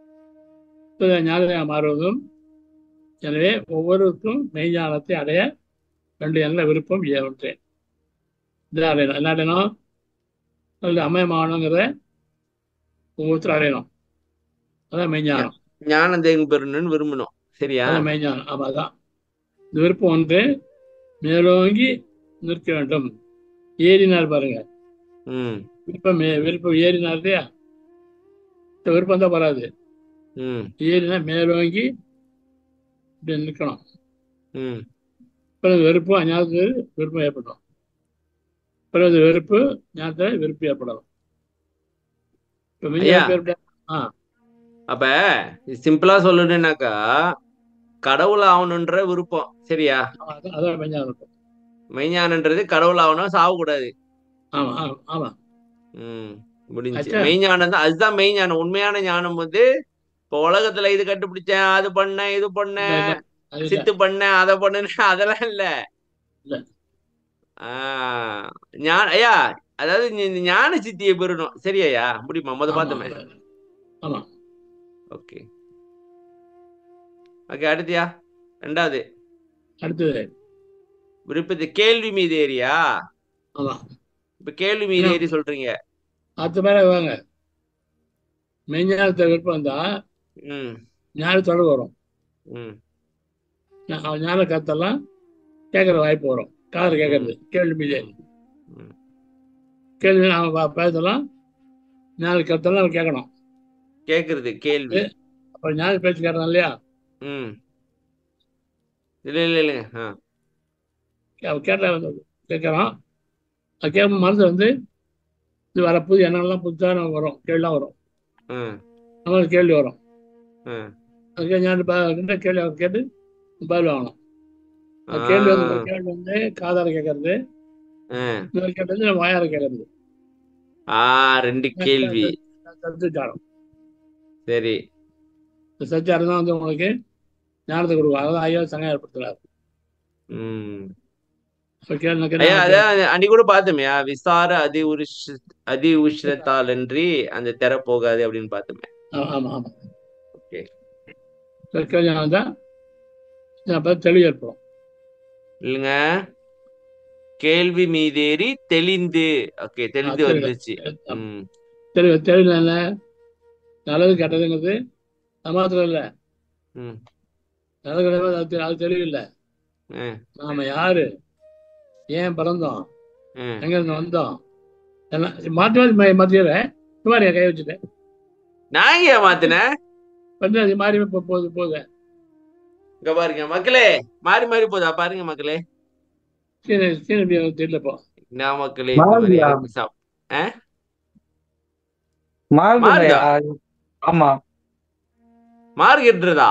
ஞானதேகம் மாறுவதும் எனவே ஒவ்வொருவருக்கும் மெய்ஞானத்தை அடைய ரெண்டு நல்ல விருப்பம் ஒன்றே இது அடையணும் என்ன அடையணும் நல்ல அமயமானங்கிறத ஒவ்வொருத்தரும் அடையணும் அதான் மெய்ஞானம் ஞான தேகம் பெறணும்னு விரும்பணும் சரியா அதான் மெய்ஞானம் ஆமா அதான் இந்த விருப்பம் ஒன்று மேலோங்கி நிற்க வேண்டும் ஏறினார் பாருங்க ம் விருப்பம் மே- விருப்பம் ஏறினார் இல்லையா இந்த விருப்பம் தான் வராது ம் ஏறினா மேலோங்கி இப்படி நிற்கணும் ம் பிறகு வெறுப்பு அஞ்ஞானத்தில் விருப்பம் ஏற்படும் பிறகு வெறுப்பு ஞானத்தில் விருப்பம் ஏற்படும் இப்போ ஐயா. மிஞ்சி ஏற்பட்ட ஆ அப்ப சிம்பிளா சொல்லணும்னாக்கா கடவுள் ஆகணுன்ற விருப்பம் சரியா அதான் அதான் மெஞ்ஞானம் இருக்கும் மெய்ஞானன்றது கடவுள் ஆகணும் சாவக்கூடாது ஆமாம் ஆமாம் ஆமாம் ம் முடிஞ்சு அச்சா. மெய்ஞானம் தான் அதுதான் மெய்ஞானம் உண்மையான ஞானம் வந்து இப்போ உலகத்துல இது கண்டுபிடிச்சேன் அது பண்ணேன் இது பண்ணேன் இல்லை, இல்லை, அது இல்லை. சித்து பண்ணேன் அதை பண்ணேன் அதெல்லாம் இல்ல இல்ல. ஆஹ் ஞான ஐயா அதாவது நீ- நீ ஞான சித்தியை பெறணும் சரியாயா முடியுமா முத ஆமா, பார்த்தோமே ஆமா ஓகே ஓகே அடுத்தியா ரெண்டாவது அடுத்தது விருப்பத்து கேள்வி மீது ஏரியா ஆமா இப்ப கேள்வி மீது ஆ. ஏறி சொல்றீங்க அடுத்த மேலே வாங்க மெஞ்ஞானத்தை விருப்பம் வந்தால் ம் ஞான தொடர்பு வரும் ம் ஞா- அவன் ஞான கருத்தெல்லாம் கேட்குற வாய்ப்பு வரும் காது கேட்கறது கேள்வி மீது ம். கேள்வி அவன் ப- பேசலாம் ஞான கருத்தெல்லாம் அவன் கேட்கணும் கேக்குறது கேள்வி அப்புறம் ஞான பேச்சு கேட்கறான் இல்லையா ம் இல்ல இல்ல இல்லைங்க ஆ அவன் கேட்ட கேட்குறான் அது கேட்கும் மனசு வந்து இது வர புது எண்ணங்கள்லாம் புதுசாக நமக்கு வரும் கேள்விலாம் வரும் ம் நம்மளுக்கு கேள்வி வரும் ம் அதுக்கு ஞான ப- கேள்வி அவன் கேட்டு பதில் வாங்கணும் அது கேள்வி வந்து ஒரு கேள்வி வந்து காதார கேட்கறது ஆ. இன்னொரு கேள்வி வந்து வாயார கேட்கறது ஆ ரெண்டு கேள்வி சத்துச்சாரம் சரி இந்த சச்சாரம் தான் வந்து உங்களுக்கு ஞானத்தை கொடுக்கும் அதான் ஐயா சங்கம் ஏற்படுத்துறாரு ம் அப்ப கேள்வி நான் ஐயா கேட்டேன், அதான் அன்னைக்கு கூட பார்த்தோமையா விசார அதி உருஷ அதி உஷ்ணத்தாலன்றி அந்த திற போகாது அப்படின்னு பார்த்தோமே ஆ- ஆமா ஆமா ஓகே சரி, கேள்வி நான் வந்தா அப்போ தெளிவு ஏற்படும் இல்லைங்க கேள்வி மீதேறி தெளிந்து ஓகே தெளிந்து ஆ, தெளிவு. வந்துச்சு ம் தெளிவு தெளிவு என்ன நல்லது கெட்டதுங்கிறது அது மாத்திரம் இல்லை ம் நல்லது கெட்டது அது தெ- அது தெளிவு இல்லை ம் நாம யாரு ஏன் பிறந்தோம் ம் எங்க இருந்து வந்தோம் எல்லாம் மாற்றி மாற்றி மாற்றிடுறேன் சுமாரியா கை வச்சுட்டேன் நான் ஏன் மாத்தினேன் வந்து அது மாறி இப்போ போகுது போகுது இங்க பாருங்க மக்களே மாறி மாறி போதா பாருங்க மக்களே சீன சீன எப்படி எனக்கு தெரியலப்போ என்ன மக்களே இந்த மாதிரி மாறுதியா? எனக்கு சாப்- மாறுதுங்கய்யா ஆமா மார்கெட்றதா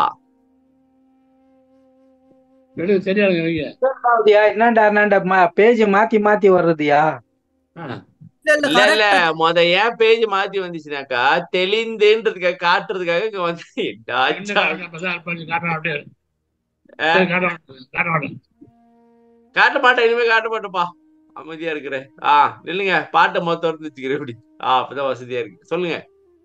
எடுத்து சரியா இருங்க வைங்க மாறுதியா என்னடா என்னடா பேஜ் மாத்தி மாத்தி வர்றதுயா ஆ, இல்ல இல்ல இல்ல இல்ல correct ஆ- மொத ஏன் பேஜ் மாத்தி வந்துச்சுனாக்கா தெளிந்துன்றதுக்காக காட்டுறதுக்காக இங்க வந்து இன்னும் டாச்சா. காட்டுறேன், அப்பதான் அர்ப்பணிச்சு காட்டுறேன் அப்படியே ஆ. சரி, காட்ட மாட்டேன், காட்ட மாட்டேன் காட்ட மாட்டேன் இனிமே காட்ட மாட்டேன்ப்பா அமைதியா இருக்கிறேன் ஆ இல்லைங்க பாட்டை மொத்தம் திறந்து வச்சுக்கிறேன் இப்படி ஆ அப்பதான் வசதியா இருக்கு சொல்லுங்க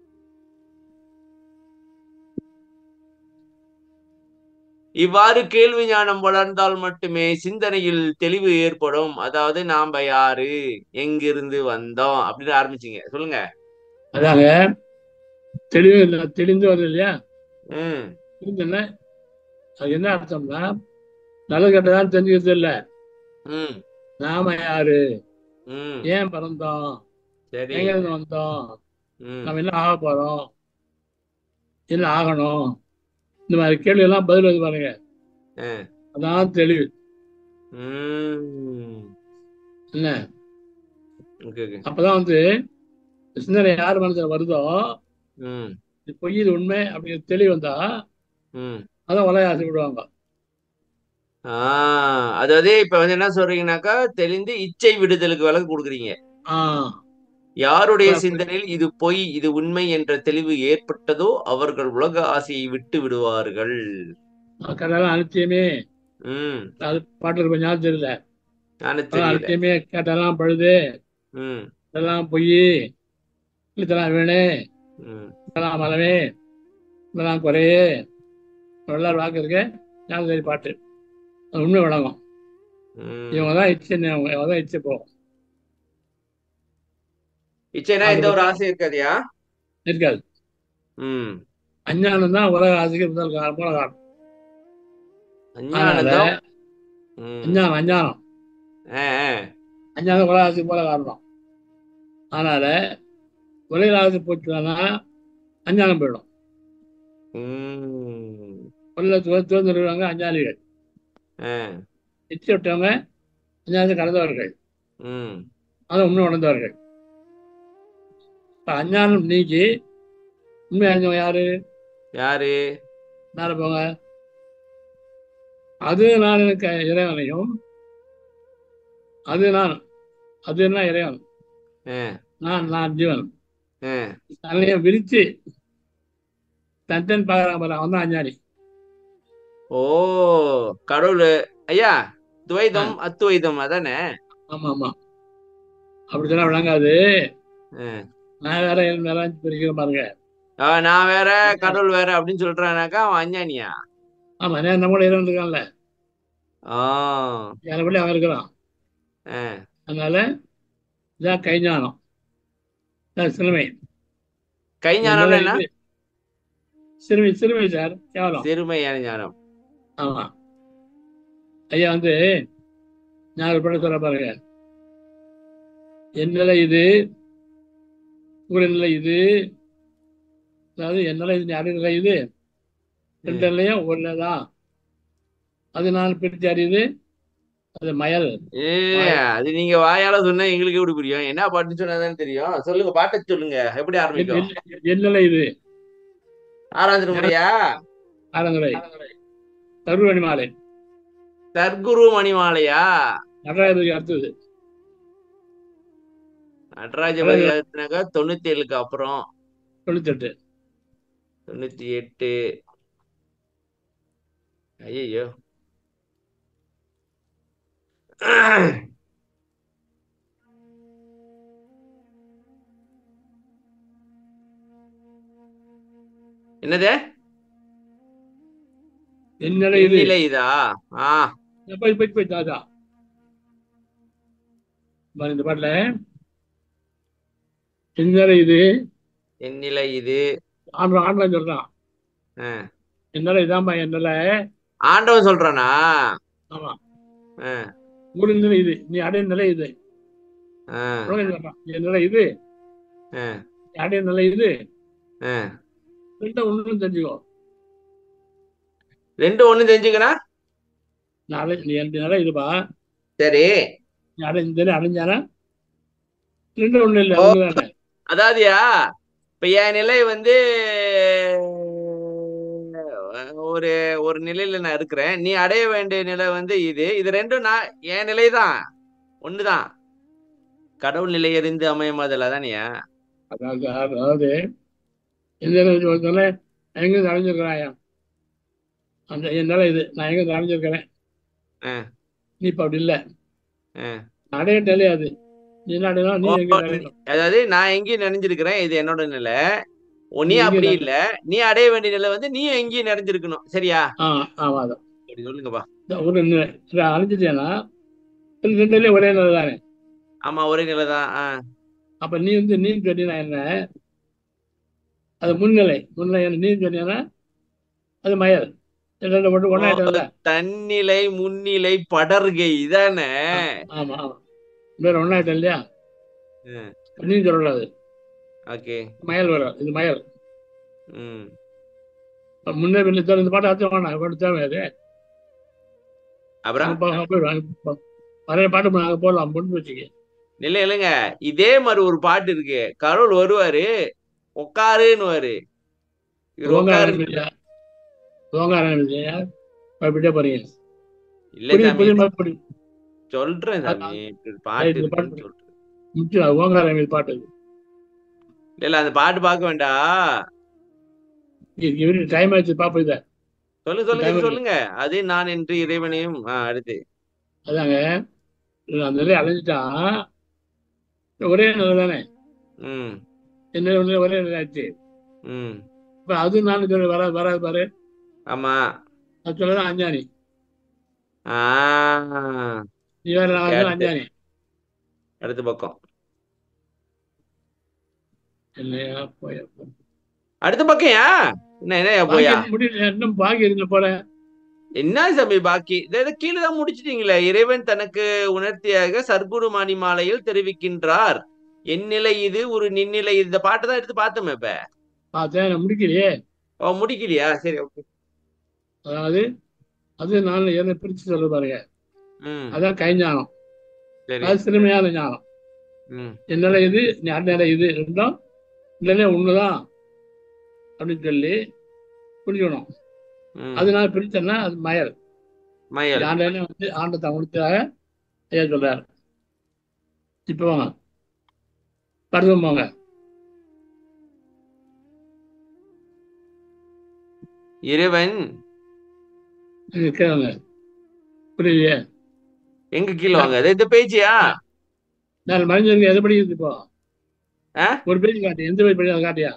இவ்வாறு கேள்வி ஞானம் வளர்ந்தால் மட்டுமே சிந்தனையில் தெளிவு ஏற்படும் அதாவது நாம யாரு எங்கிருந்து வந்தோம் அப்படின்னு ஆரம்பிச்சீங்க சொல்லுங்க அதாங்க தெளிவு இல்லை தெளிந்து வருது இல்லையா ம் தெளிந்துன்னா அது என்ன அர்த்தம்னா நல்லது கெட்டதான் தெரிஞ்சுக்கிறது இல்லை ம் நாம யாரு ம் ஏன் பிறந்தோம் சரி எங்க இருந்து வந்தோம் ம் நம்ம என்ன ஆக போறோம் என்ன ஆகணும் இந்த மாதிரி கேள்வி எல்லாம் பதில் வந்து பாருங்க ஆ. அதான் தெளிவு ம் என்ன ஓகே ஓகே அப்பதான் வந்து சிந்தனை யார் மனசுல வருதோ ம் இது பொய் இது உண்மை அப்படிங்கிற தெளிவு வந்தா ம் அதான் உலக ஆசைப்படுவாங்க ஆ அதாவது இப்ப வந்து என்ன சொல்றீங்கன்னாக்கா தெளிந்து இச்சை விடுதலுக்கு விலக்கு கொடுக்குறீங்க ஆஹ் யாருடைய அப்ப- சிந்தனையில் இது பொய் இது உண்மை என்ற தெளிவு ஏற்பட்டதோ அவர்கள் உலக ஆசையை விட்டு விடுவார்கள் கடலாம் அனித்தியமே ம் அது பாட்டு கொஞ்சம் ஞாபகம் தெரியல நானே அதான் தெரியல அனித்தியமே கேட்டெல்லாம் பழுது ம் இதெல்லாம் பொய் இதெல்லாம் வேணு ம் இதெல்லாம் மலமே இதெல்லாம் குறையே எல்லாரும் வாக்கு இருக்கு ஞாபகம் தெரிய பாட்டு அது உண்மை விளங்கும் ம் இவங்க தான் இச்சை இவங்க தான் இச்சை போகும் இச்சைனா எந்த ஒரு ஆசை இருக்காதியா இருக்காது ம் அஞ்ஞானம் தான் உலக ஆசைக்கு முதல் காரணம் மூல காரணம் அஞ்ஞானதம் ம் அஞ்ஞானம் அஞ்ஞானம் ஆ ஆ அஞ்ஞானம் உலக ஆசைக்கு மூல காரணம் அதனால உலக ஆசை போச்சுன்னா அஞ்ஞானம் போயிடும் ம் உள்ள துவர்ந்துருவாங்க அஞ்ஞானிகள் ஆ நிச்சயம் விட்டவங்க அஞ்ஞானத்தை கடந்தவர்கள் ம் அதை உண்மை உணர்ந்தவர்கள் இப்ப அஞ்ஞானம் நீக்கி உண்மை அறிஞ்சவங்க யாரு யாரு மேல போங்க அது நான் எனக்கு இறைவனையும் அது நான் அது என்ன இறைவன் ஆ, நான் நான் ஜீவன் ஆ. தன்னையும் விரிச்சு தன் தன் பார்க்கறாங்க பாரு அவன் தான் அஞ்ஞானி ஓ கடவுள் ஐயா துவைதம் அத்துவைதம் அதானே ஆமா ஆமா அப்படி சொன்னா விளங்காது ஆ. நான் வேற என் வேற பிரிக்கிற பாருங்க ஆ, நான் வேற கடவுள் வேற அப்படின்னு சொல்றானாக்கா அவன் அஞ்ஞானியா ஆமா நான் நம்ம கூட இறைவன் இருக்கான்ல ஆ எனக்குள்ளே அவன் இருக்கிறான் ஆ. அதனால இதான் கைஞானம் இதான் சிறுமை கை ஞானம்னா என்ன இது சிறுமை சிறுமை சார் கேவலம் சிறுமையான ஞானம் ஆமா ஐயா வந்து நான் ஒரு படம் சொல்ல பாருங்க என் நிலை இது உங்களுடைய நிலை இது அதாவது என் நிலை இது அறிவு நிலை இது ரெண்டு நிலையும் ஒண்ணுதான் அது நான் பிரித்து அறியுது அது மயல் ஏ அது நீங்க வாயால சொன்னா எங்களுக்கு எப்படி புரியும் என்ன பாட்டுன்னு சொன்னாதான் தெரியும் சொல்லுங்க பாட்டை சொல்லுங்க எப்படி என் ஆரம்பிக்கும் என்- என் நிலை இது ஆறாம் திருமுறையா ஆறாம் நிலை தருவணி மாலை சர்க்குரு மணிமாலையா நடராஜருக்கு அடுத்தது நடராஜ பதினாக்கா தொண்ணூத்தி ஏழுக்கு அப்புறம் தொண்ணூத்தெட்டு தொண்ணூத்தி எட்டு ஐயோ என்னது என் நிலை இது நிலை இதா ஆ போய் போய் போய் தாதா பாரு இந்த பாட்டுல என் நிலை இது என் நிலை இது ஆண்டு ஆண்டு சொல்றான் ஆ. என் நிலை இதான்பா என் நிலை ஆண்டவன் சொல்றானா ஆமா ஆ, உங்களுடைய நிலை இது நீ அடைய நிலை இது ஆ, உலகம் சொல்றான் என் நிலை இது ஆ, நீ அடைய நிலை இது ஆ. ரெண்டும் ஒண்ணும் தெரிஞ்சுக்கோ ரெண்டு ஒண்ணு தெரிஞ்சுக்கனா நான் அடை நீ என் நிலை இதுப்பா சரி நீ அடை இந்த நிலை அடைஞ்சானா ரெண்டும் ஒண்ணும் இல்லை ஓ. ஒண்ணுதானே அதாவதுயா இப்ப என் நிலை வந்து ஒரு ஒரு நிலையில நான் இருக்கிறேன் நீ அடைய வேண்டிய நிலை வந்து இது இது ரெண்டும் நான் என் நிலைதான் ஒண்ணுதான் கடவுள் நிலை அறிந்து அமையமாதல் அதானியா அதாவது அதாவது எந்த நிலை சொன்னாலே எங்க அடைஞ்சிருக்கிறாயா அந்த என் நிலை இது நான் எங்க அடைஞ்சிருக்கிறேன் ஆ. நீ இப்ப அப்படி இல்லை ஆ. அடைய நிலை அது நீ என்ன அடையணும் நீ ஓ, எங்க அடையணும் அதாவது நான் எங்கேயும் நிறைஞ்சிருக்கிறேன் இது என்னோட நிலை ஓ, நீ நீ அப்படி எங்கேயும் இல்ல நீ அடைய வேண்டிய நிலை வந்து நீ எங்கேயும் நிறைஞ்சிருக்கணும் சரியா ஆ ஆமா அதான் அப்படி சொல்லுங்கப்பா இந்த ஒரு நிலை இதை அடைஞ்சிட்டேன்னா ரெண்டு ரெண்டு நிலையும் ஒரே நிலை தானே ஆமா ஒரே நிலை தான் ஆ அப்ப நீ வந்து நீ சொன்னீங்கன்னா என்ன அது முன்னிலை முன்னிலை என்ன நீ சொன்னீங்கன்னா அது மயல் இது ரெண்டு மட்டும் ஒன்னாயிட்டல தன்னிலை முன்னிலை படர்கை இதானே ஆமா ஆமா வேற ஒன்னாயிட்டம் இல்லையா ம். நீ சொல்லக்கூடாது ஓகே மயல் வரும் இது மயல் ம் இப்ப முன்னே பின்ன சொல்ல இந்த பாட்டு அர்த்தம் வேணாம் பாட்டு தேவை அது அப்புறம் அங்க போ- அங்க போயிடுவாங்க இப்ப பழைய பாட்டு நாங்க போடலாம் பொண்ணு வச்சுக்க இல்ல இல்லைங்க இதே மாதிரி ஒரு பாட்டு இருக்கு கடவுள் வருவாரு உட்காருன்னுவாரு இவர் ஓங்காரம் உட்காரு இல்லையா ஓங்காரம் இல்லையா போய்பிட்டே போறீங்க இல்ல புரியுது சாமி புரியுது மாதிரி புரியுது சொல்றேன் சாமி இப்படி பாட்டு இந்த இருக்குன்னு பாட்டு சொல்றேன் முக்கியம் ஓங்காரம் இது பாட்டு இது. இல்ல இல்ல அந்த பாட்டு பார்க்க வேண்டாம் இ- இவருக்கு டைம் ஆச்சு பாப்போம் இதை சொல்லுங்க சொல்லுங்க டைம் இது சொல்லுங்க அது நான் என்று இறைவனையும் ஆ, அடுத்து அதாங்க இது அந்த நிலையை அடைஞ்சிட்டா ஒரே நிலை தானே ம் என்ன ஒண்ணு ஒரே நிலை ஆச்சு ம் இப்ப அது நான் சொல்ல வராது வராது பாரு ஆமா அது சொல்லதான் அஞ்ஞானி ஆ நீ வேற நான் வந்து கேட்டு அஞ்ஞானி அடுத்த பக்கம் இல்லையா போய் அடுத்த பக்கம் ஏன் என்ன என்ன போயா பாக்கி முடியல இன்னும் பாக்கி இருந்து போறேன் என்ன சாமி பாக்கி இதை கீழே தான் முடிச்சிட்டீங்களே இறைவன் தனக்கு உணர்த்தியாக சர்க்குரு மணிமாலையில் தெரிவிக்கின்றார் என் நிலை இது ஒரு நின்னிலை இது. இந்த பாட்டு தான் எடுத்து பார்த்தோமே இப்ப பார்த்தேன் நான் முடிக்கலையே ஓ முடிக்கலையா சரி ஓகே அதாவது அது நான் என்ன பிரிச்சு சொல்ல பாருங்க ம் அதான் கைஞானம் சரி அது சிறுமையான ஞானம் ம் என் நிலை இது ஞான நிலை இது ரெண்டும் நிலை ஒண்ணுதான் அப்படின்னு சொல்லி புரிஞ்சுக்கணும் ம் அதனால பிரிச்சேன்னா அது மயல் மயல் ஆண்டனே வந்து ஆண்ட தமிழ்த்தாக ஐயா சொல்றாரு இப்போ வாங்க பருவம் போங்க இறைவன் நீங்க கேளுங்க புரியுது எங்க கீழே வாங்க அது இந்த பேஜியா நான் மனிதனுக்கு எது படிக்கிறது இப்போ ஆ? ஒரு பேஜ் காட்டு எந்த பேஜ் படிக்கிறது காட்டியா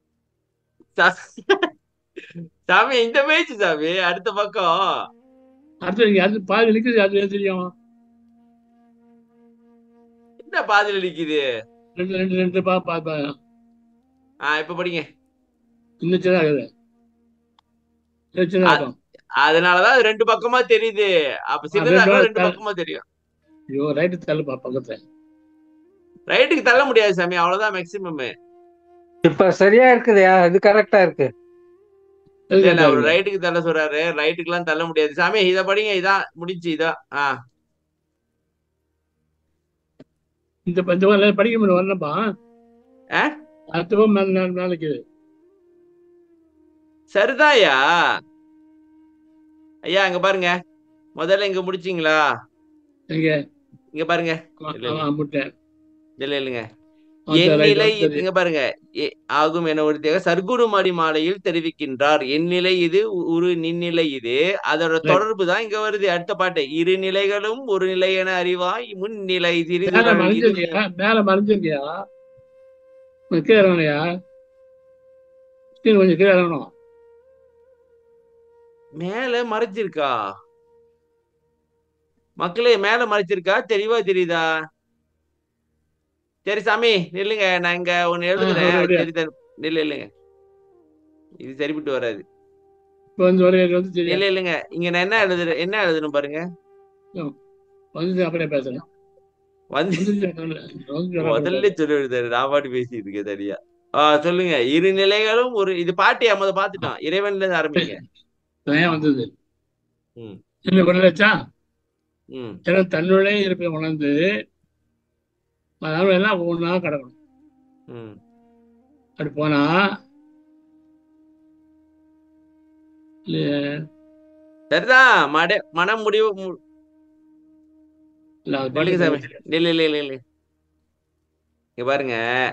சா- சாமி இந்த பேஜ் சாமி அடுத்த பக்கம் அடுத்து நீங்க அது பாதி நிற்குது அது எது தெரியும் என்ன பாதியில நிக்குது ரெண்டு ரெண்டு ரெண்டு பா பா பா ஆ இப்ப படிங்க இன்னும் சின்ன இருக்குது இன்னும் சின்ன இருக்கும் அதனாலதான் அது ரெண்டு பக்கமா தெரியுது அப்ப சின்னதா ரெண்டு இருந்தா ரெண்டு பக்கம் பக்கமா தெரியும் ஐயோ ரைட்டு தள்ளுப்பா பக்கத்துல ரைட்டுக்கு தள்ள முடியாது சாமி அவ்வளவுதான் மேக்சிமம் இப்ப சரியா இருக்குதுயா இது கரெக்டா இருக்கு எது இல்ல இல்ல அவர் கேட்டாரு? ரைட்டுக்கு தள்ள சொல்றாரு ரைட்டுக்கு எல்லாம் தள்ள முடியாது சாமி இத படிங்க இதான் முடிஞ்சு இதான் ஆ இந்த இந்த மாதிரி படிக்க முடியும் வரலப்பா ஆ? அடுத்த மேல மேல மேல நிக்குது சரிதான்யா ஐயா அங்க பாருங்க முதல்ல இங்க முடிச்சீங்களா எங்க இங்க பாருங்க ஆமா, இல்ல, இல்ல. ஆமா, முட்டேன் இல்ல இல்லைங்க ஆ, என் சரி, ரைட், நிலை சரி. இங்க பாருங்க எ- ஆகும் என ஒருத்தியாக சர்க்குருமடி மாலையில் தெரிவிக்கின்றார் என் நிலை இது உ- ஒரு நின்னிலை இது அதோட Right. தொடர்பு தான் இங்க வருது அடுத்த பாட்டு இரு நிலைகளும் ஒரு நிலை என அறிவாய் முன்னிலை மேல சிறிதுகள் இது மறைஞ்சிருக்கியா மேல மறைஞ்சிருக்கியா கொஞ்சம் கீழே இறங்கலையா கீழே கொஞ்சம் கீழே இறங்கணும் மேல மறைச்சிருக்கா மக்களே மேல மறைச்சிருக்கா தெளிவா தெரியுதா சரி சாமி நில்லுங்க நான் இங்க ஒண்ணு எழுதுறேன் அப்படியே, அது அப்படியே. தெரியுதா நில்லு இல்லைங்க இது சரிப்பட்டு வராது இப்போ வந்து ஒரு வந்து தெரியும் இல்ல இல்லைங்க இங்க நான் என்ன எழுதுறேன் என்ன எழுதணும் பாருங்க வந்து அப்படியே பேசுறேன் வந்து வந்து வந்து முதல்ல சொல்லி விடுதாரு நான் பாட்டு பேசிட்டு இருக்கேன் தனியா ஆ சொல்லுங்க இரு நிலைகளும் ஒரு இது பாட்டியா முத பாத்துட்டான் இறைவன்ல இருந்து ஆரம்பிங்க ஏன் வந்தது ம். என்ன பண்ணலச்சா ம் ஏன்னா தன்னுடைய இருப்பை உணர்ந்து அதனால எல்லாம் ஒவ்வொன்றா கிடக்கணும் ம் அப்படி போனா இல்லையே சரிதான் மட மனம் முடிவு மு- இல்ல அது நில்லுங்க சாமி பாட்டு நில்லு இல்ல இல்ல இல்ல இங்க பாருங்க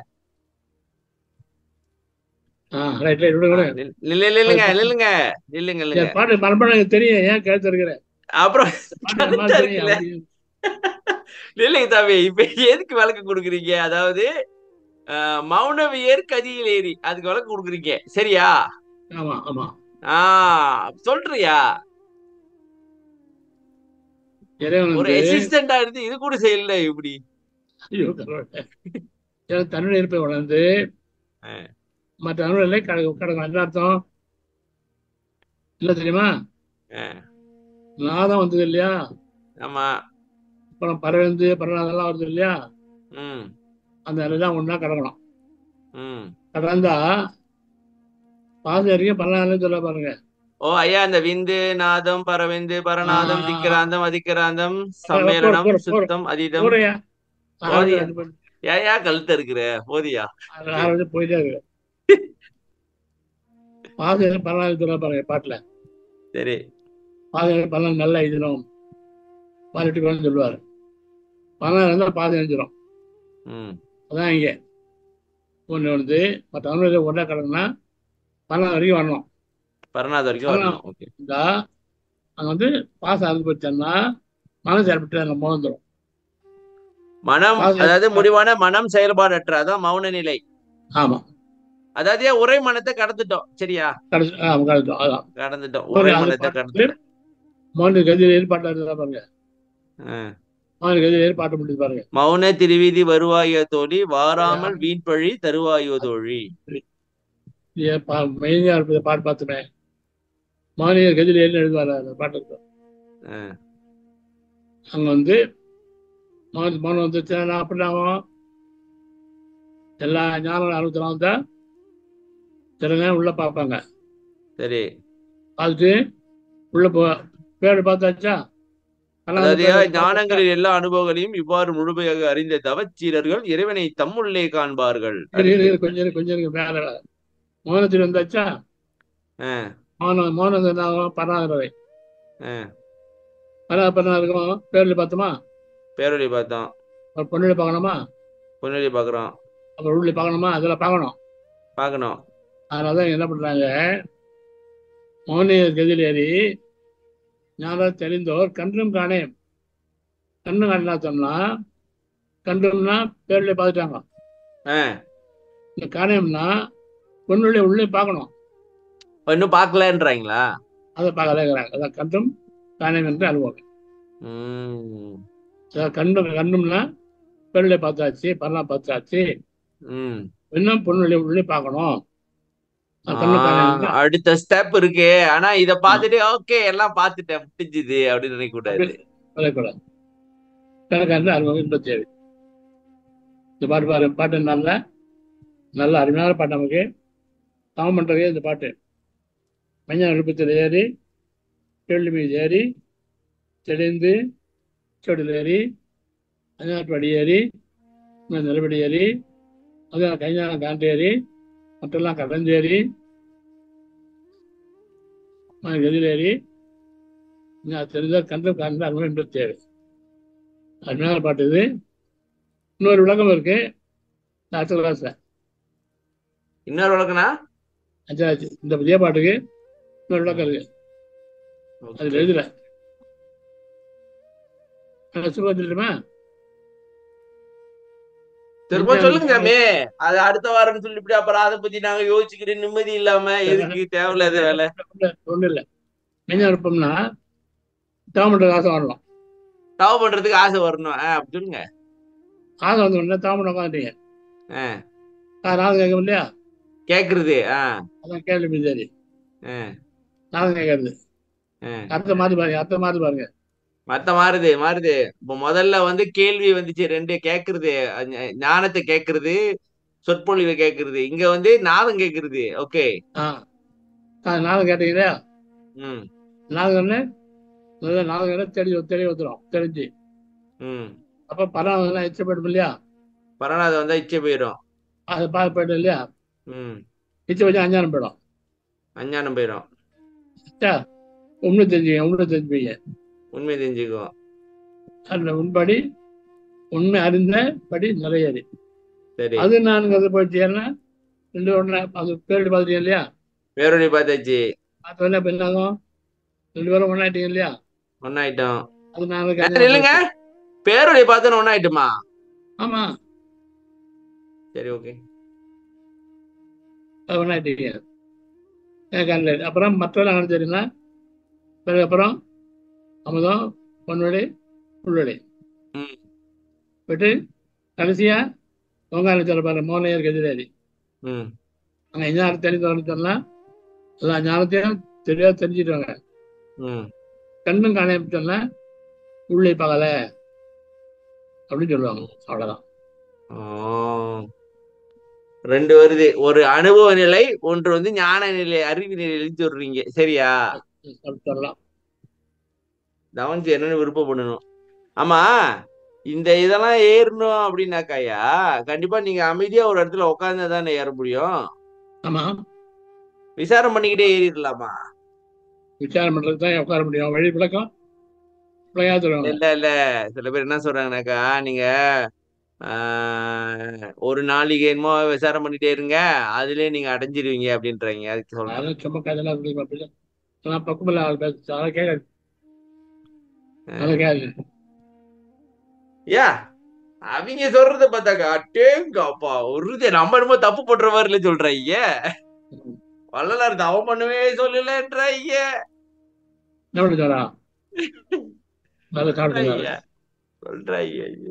ஆ ரைட் ரைட் விடுங்க ஆ, விடுங்க நில்- நில்லு இல்ல இல்லைங்க நில்லுங்க நில்லுங்க இல்லைங்க என் பாட்டு மரபணம் எனக்கு தெரியும் ஏன் கேட்டு இருக்கிறேன் அப்புறம் பாட்டு என் மாதிரி கரெக்டா தெரியும் இருக்குல்ல அப்படி இல்லைங்க சாமி இப்ப எதுக்கு விளக்கு கொடுக்குறீங்க அதாவது அஹ், மௌனவியர் கதியில் ஏறி அதுக்கு விளக்கு கொடுக்குறீங்க சரியா ஆமா ஆமா ஆ சொல்றியா இறைவன் ஒரு வந்து அசிஸ்டண்டா இருந்து இது கூட செய்யல இப்படி ஐயோ கடவுளே. ஏன்னா தன்னுடைய இருப்பை உணர்ந்து ஆ. மற்ற அனுபவங்களை கடக்கும் கடக்கும் என்ன அர்த்தம் இல்ல தெரியுமா ஆ, நாதம் வந்தது இல்லையா ஆமா அப்புறம் பறவைந்து பறவைலாம் வருது இல்லையா ம் அந்த எல்லாம் ஒண்ணா கடக்கணும் ம் கடந்தா பாசம் வரைக்கும் பரவாயில்ல சொல்ல பாருங்க ஓ ஐயா இந்த விந்து நாதம் பரவிந்து பரநாதம் ஆ. திக்கிராந்தம் அதிக்கிராந்தம் போடு, சம்மேளனம் போடு, போடு. சுத்தம் அதீதம் போறையா போதியா. ஏன் ஏன் கழுத்த இருக்கிற போதியா ஆரம்பிச்சு போயிட்டே இருக்கு பாசம் பரவாயில்ல சொல்ல பாருங்க பாட்டுல சரி பாசம் பலன் நல்லா எழுதிடும் பாலிட்டு சொல்லுவாரு பலன் இருந்தால் பாசம் எழுதிடும் ம் அதான் இங்கே ஒன்று வந்து மற்ற அனுபவத்தை ஒன்றா கிடக்குன்னா பலன் வரைக்கும் வரணும் பரநாதம் வரைக்கும் வரணும் ஓகே இந்த அங்கே வந்து பாசம் அனுபவிச்சோம்னா மனசு ஏற்பட்டு அங்கே மோந்துடும் மனம் பாசம் அதாவது முடிவான மனம் செயல்பாடற்ற அதான் மௌன நிலை ஆமாம் அதாவது ஏன் உரை மனத்தை கடந்துட்டோம் சரியா கடைசி ஆ கடைசிட்டோம் அதான் கடந்துட்டோம் ஒரு உரை அது மனத்தை பாட்டு கடந்துட்டோம் மௌன கதியில் ஏற்பாட்டில் இருந்தா பாருங்க ஆ. மௌன கதியில் ஏற்பாட்டு முடியுது பாருங்க மௌன திருவீதி வருவாயோ தோழி வாராமல் வீண்பழி தருவாயோ தோழி இது பா மெயினாக இருப்பது பாட்டு பார்த்துமே மௌனிய கதியில் ஏன்னு எழுதுவார் அந்த பாட்டு இருக்கும் ஆ. அங்கே வந்து மௌன மௌனம் வந்துச்சுன்னா அப்படின்னா ஆகும்? எல்லா ஞானம் அறுபத்தி வந்தா சில நேரம் உள்ள பார்ப்பாங்க சரி பார்த்துட்டு உள்ள போ பேடு பார்த்தாச்சா அதெல்லாம் அதாவது வந்து பாருங்க, ஞானங்களில் எல்லா அனுபவங்களையும் இவ்வாறு முழுமையாக அறிந்த தவச்சீரர்கள் இறைவனை தம்முள்ளே காண்பார்கள் இரு, இரு, இரு, கொஞ்சம் இரு, கொஞ்சம் இருக்கு வேற மௌனத்தில் வந்தாச்சா ஆ, மௌனம் மௌனம் என்ன பராதரவை ஆ. பரா பரா இருக்கும் பேர்ல பார்த்தோமா பேரொழி பார்த்தோம் ஒரு பொண்ணுல பார்க்கணுமா பொன்னொழி பார்க்குறோம் அப்புறம் உள்ளே பார்க்கணுமா அதில் பார்க்கணும் பார்க்கணும் அதனால தான் என்ன பண்றாங்க மௌனியர் கதிலேறி ஞானம் தெரிந்தோர் கன்றும் காணேன் கண்ணு காணா சொன்னா கன்றும்னா பேர்ல பார்த்துட்டாங்க ஆ இந்த காணேம்னா பொண்ணுள்ளே உள்ளே பார்க்கணும் இன்னும் பார்க்கலன்றாங்களா அதை பார்க்கலைங்கிறாங்க அதான் கன்றும் காணேம் என்று அனுபவம் ம் அதாவது கண்ணு கண்ணும்னா பேர்ல பார்த்தாச்சு பரலா பார்த்தாச்சு ம் இன்னும் பொண்ணுள்ளே உள்ளே பார்க்கணும் அது கண்ணு ஆ, காணேம் அடுத்த ஸ்டெப் இருக்கு ஆனா இத பார்த்துட்டு ஓகே எல்லாம் பார்த்துட்டேன் முடிஞ்சுது அப்படின்னு நினைக்க கூடாது சொல்லக்கூடாது கணக்கான அனுபவம் இன்ப தேவை இந்த பாட்டு பாரு பாட்டு நல்ல நல்ல அருமையான பாட்டு நமக்கு தவம் பண்றதே இந்த பாட்டு மஞ்சள் விழுப்பத்தில் ஏறி கேள்வி மீது ஏறி தெளிந்து செடியில் ஏறி அஞ்சாட்டு ஏறி இன்னும் நிலப்படி ஏறி அது கைஞான காண்டு ஏறி மற்றெல்லாம் கடந்தேறி கதில் ஏறி நான் தெரிஞ்ச கண்டு காண்ட அனுபவம் என்பது தேவை அருமையான பாட்டு இது இன்னொரு விளக்கம் இருக்கு இந்த அடுத்த கிளாஸ்ல இன்னொரு வழக்கனா அஞ்சாச்சு இந்த புதிய பாட்டுக்கு இன்னொரு விளக்கம் இருக்கு அதுல எழுதல சுருக்கம் தெரியுமா திரும்ப சொல்லுங்க சாமி அது அடுத்த வாரம் சொல்லிவிட்டு அப்புறம் அதை பத்தி நாங்க யோசிச்சுக்கிட்டு நிம்மதி இல்லாம எதுக்கு தேவையில்லாத வேலை ஒண்ணு இல்லை மெஞ்ச விருப்பம்னா தாமண்ட காசு வரணும் தவ பண்றதுக்கு ஆசை வரணும் ஆ, அப்படி சொல்லுங்க காசு வந்த உடனே தாமண்ட உட்காந்துட்டீங்க ஆ, நாதம் கேட்க இல்லையா கேக்குறது ஆ அதான் கேள்வி சரி ஆ, நாதம் கேட்கறது ஆ. அர்த்தம் மாத்தி பாருங்க அர்த்தம் மாத்தி பாருங்க மத்த மாறுது மாறுது இப்போ முதல்ல வந்து கேள்வி வந்துச்சு ரெண்டு கேக்குறது ஞ- ஞானத்தை கேக்குறது சொற்பொழிவை கேக்குறது இங்க வந்து நாதம் கேக்குறது ஓகே ஆ ஆ, நாதம் கேட்டீங்க இல்லையா ம் நாதம் ஒண்ணு முதல்ல நாதம் கேட்ட தெளி தெளிவு வந்துடும் தெரிஞ்சு ம் அப்ப பணம் எல்லாம் எச்சப்படும் இல்லையா பரநாதம் வந்தா இச்சை போயிடும் அது பார்க்க போயிடும் இல்லையா ம் இச்சை வச்சு அஞ்ஞானம் போயிடும் அஞ்ஞானம் போயிடும் சரியா? உண்மை தெரிஞ்சுங்க உண்மை தெரிஞ்சுப்பீங்க உண்மை தெரிஞ்சுக்குவோம் அந்த உண்படி உண்மை அறிந்த படி நிறையறி சரி அது நான்கு போயிட்டீங்கன்னா ரெண்டு ஒன்று அது பேர் பார்த்துட்டீங்க இல்லையா வேறொழி பார்த்தாச்சு பார்த்தோன்னே இப்போ என்ன ஆகும் ரெண்டு பேரும் ஒன்றாயிட்டீங்க இல்லையா ஒன்னாயிட்டோம் அது நாளைக்கு ஏன் இல்லைங்க பேரொழி பார்த்தோன்னு ஒன்னாயிட்டுமா ஆமா சரி ஓகே அது ஒன்றாயிட்டீங்க எனக்கு அப்புறம் மற்றவர்கள் என்ன தெரியுமா பிறகு அப்புறம் அமுதம் பொன்வழி புல்வழி ம் போயிட்டு கடைசியா பொங்கால சொல்ல பாரு மோனையர் எதிராளி ம் அங்கே ஞானம் தெரிந்தவர்கள் சொன்னா எல்லா ஞானத்தையும் தெரியா தெரிஞ்சிடுவாங்க ம் கண்ணும் காணாம சொன்னா உள்ளே பகல அப்படின்னு சொல்லுவாங்க அவ்வளவுதான் ஆ. ரெண்டு வருது ஒரு அனுபவ நிலை ஒன்று வந்து ஞான நிலை அறிவு நிலையில சொல்றீங்க சரியா அப்படி சொல்லலாம் கவனிச்சு என்னன்னு விருப்பம் பண்ணணும் ஆமா இந்த இதெல்லாம் ஏறணும் அப்படின்னாக்காயா கண்டிப்பா நீங்க அமைதியா ஒரு இடத்துல உட்கார்ந்து தானே ஏற முடியும் ஆமா விசாரம் பண்ணிக்கிட்டே ஏறிடலாமா விசாரம் பண்றதுக்கு தான் உட்கார முடியும் வழி விளக்கம் விளையா சொல்லுவாங்க இல்ல இல்ல சில பேர் என்ன சொல்றாங்கனாக்கா நீங்க ஆஹ், ஒரு நாளைக்கு என்னமோ விசாரம் பண்ணிட்டே இருங்க அதுலயே நீங்க அடைஞ்சிருவீங்க அப்படின்றாங்க அதுக்கு சொல்றேன் அதெல்லாம் சும்மா கதெல்லாம் இருக்கு அப்படி நான் பக்கமில்ல ஆள் பேச அதை கேட்காது அதை கேட்காது யா அவங்க சொல்றத பார்த்தாக்கா அட்டேங்கப்பா ஒரு நம்ம என்னமோ தப்பு பண்ற மாதிரில சொல்றாங்க வள்ளலார் தவம் பண்ணவே சொல்லலன்றாங்க என்ன பண்ண சொல்றா நல்ல சாப்பிட்டு சொல்றாங்க சொல்றாங்க ஐயோ.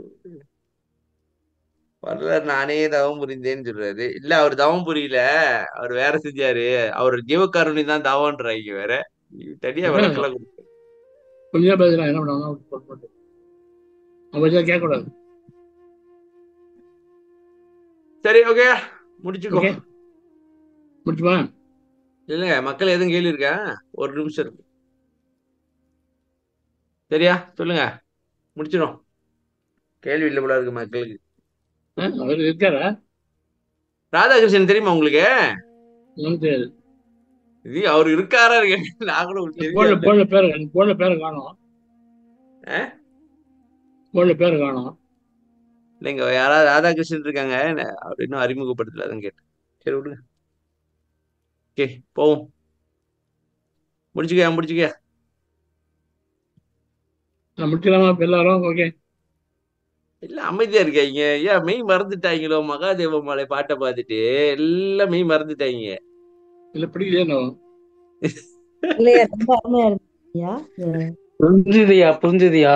வள்ளலார் நானே தவம் புரிந்தேன்னு சொல்றாரு இல்ல அவர் தவம் புரியல அவர் வேற செஞ்சாரு அவர் ஜீவகாருணி தான் தவம்ன்றாங்க வேற தனியா விளக்கெல்லாம் கொடுத்தாரு. கொஞ்சம் பேசுறேன் என்ன பண்ணுவாங்க போட்டு போட்டு அவங்க கேட்கக்கூடாது சரி ஓகே முடிச்சுக்கோ ஓகே முடிச்சுமா இல்லைங்க மக்கள் எதுவும் கேள்வி இருக்கா ஒரு நிமிஷம் இருக்கு சரியா சொல்லுங்க முடிச்சிடும் கேள்வி இல்லை போல இருக்கு மக்களுக்கு ஆ, அவர் இருக்காரா ராதாகிருஷ்ணன் தெரியுமா உங்களுக்கு ஒன்றும் தெரியாது இது அவர் இருக்காரா இருக்கு நாங்களும் போன்ல தெரியாது போன்ல பேர் போன்ல பேரை காணும் ஆ? போன்ல பேரை காணும் இல்லைங்க யாராவது ராதாகிருஷ்ணன் இருக்காங்க அப்படி இன்னும் அறிமுகப்படுத்தல அதான் கேட்டேன் சரி விடுங்க ஓகே போவோம் முடிச்சுக்க முடிச்சுக்க நான் முடிக்கலாமா இப்ப எல்லாரும் ஓகே இல்ல அமைதியா இருக்காங்க ஏன் மெய் மறந்துட்டாங்களோ மகாதேவ மலை பாட்டை பார்த்துட்டு எல்லாம் மெய் மறந்துட்டாங்க இல்ல பிடிக்கலையோ இல்லையா ரொம்ப அருமையா இருந்துச்சுயா புரிஞ்சுதியா புரிஞ்சுதியா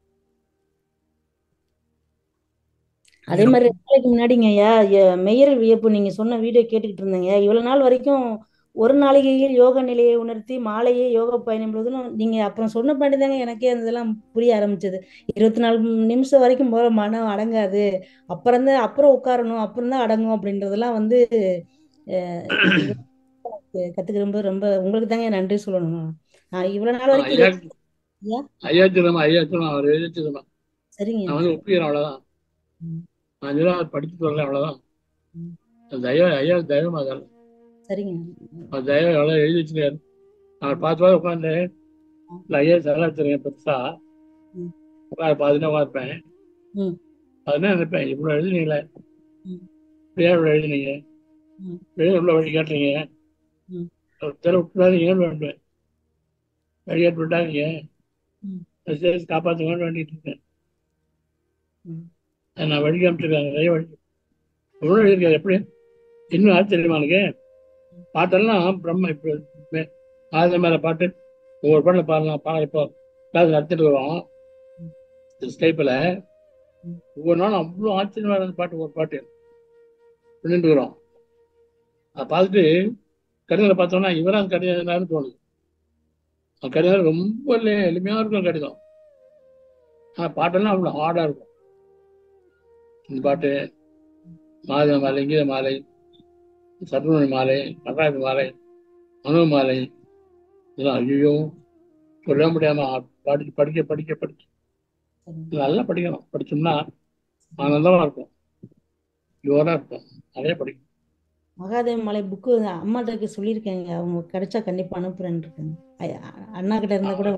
அதே மாதிரி ரெண்டு நாளைக்கு முன்னாடிங்க ஐயா எ- மெய்யரல் வியப்பு நீங்க சொன்ன வீடியோ கேட்டுக்கிட்டு இருந்தேங்க இவ்வளவு நாள் வரைக்கும் ஒரு நாளிகையில் யோக நிலையை உணர்த்தி மாலையே யோக பயணம் பொழுதுன்னு நீங்க அப்புறம் சொன்ன பண்ணி தாங்க எனக்கே அந்த இதெல்லாம் புரிய ஆரம்பிச்சது இருபத்தி நாலு நிமிஷம் வரைக்கும் போற மனம் அடங்காது அப்புறம் தான் அப்புறம் உட்காரணும் அப்புறம் தான் அடங்கும் அப்படின்றதெல்லாம் வந்து அஹ், இது கத்துக்கிறப்ப ரொம்ப உங்களுக்கு தாங்க நன்றி சொல்லணும் நான் இவ்வளவு நாள் வரைக்கும் ஐயா இது- ஐயா ஐயா திரும்ப ஐயா திரும்ப அவர் எழுதி திரும்ப சரிங்க நான் வந்து ஒப்புக்கிறேன் அவ்வளவுதான் ம், நான் இதெல்லாம் அவர் படிச்சு சொல்லல அவ்வளவுதான் ம், அந்த தயவு ஐயா தயவு அதெல்லாம் சரிங்க அவர் தயவு எவ்வளோ எழுதி வச்சுருக்காரு அவர் பார்த்து பார்த்து உட்காந்து இல்லை ஐயா செலவு வச்சிருக்கேன் பெருசா ம், உட்காந்து பார்த்துட்டு உட்காந்துப்பேன் ம், அதுதான் நினைப்பேன் இவ்வளோ எழுதுனீங்களே ம், இப்படியா இவ்வளோ எழுதுனீங்க ம், வெளியே உள்ள வழி கேட்டீங்க ம், தெரு விட்டுறாதீங்கன்னு வேண்டுவேன் வழி கேட்டு விட்டாதீங்க ம், சரி காப்பாற்றுங்கன்னு வேண்டிட்டு இருக்கேன் ம். அதை நான் வழி காமிச்சிருக்காங்க நிறைய வழி எவ்வளோ எழுதியிருக்காரு எப்படி இன்னும் ஆச்சரியமா இருக்கு பாட்டெல்லாம் பிரம்ம இப்போ ஆயுத மேல பாட்டு ஒவ்வொரு பாட்டில் பாடலாம் பாட இப்போ கிளாஸ் நடத்திட்டு வரோம் ஸ்டைப்பில் ம். ஒவ்வொரு நாளும் அவ்வளோ ஆச்சரியமா இருந்த பாட்டு ஒரு பாட்டு பண்ணிட்டு வரோம் அதை பார்த்துட்டு கடிதத்தை பார்த்தோம்னா இவரா கடிதம்னு தோணுது அந்த கடிதம் ரொம்ப எளி- எளிமையா இருக்கும் கடிதம் ஆனால் பாட்டெல்லாம் அவ்வளோ ஹார்டாக இருக்கும் இந்த பாட்டு மாத மாலை இங்கீத மாலை சத்ருமணி மாலை நடராஜ மாலை மனோ மாலை இதெல்லாம் ஐயோ சொல்ல முடியாம படிக்க படிக்க படிக்க படிக்க சரிங்க நல்லா படிக்கணும் படிச்சோம்னா ஆனந்தமா இருக்கும் ஜோரா இருக்கும் நிறைய படிக்கணும் மகாதேவ மலை புக்கு அம்மாட்ட சொல்லியிருக்கேங்க அவங்க கிடைச்சா கண்டிப்பா அனுப்புறேன்னு இருக்காங்க ஐ- அண்ணா கிட்ட இருந்தா கூட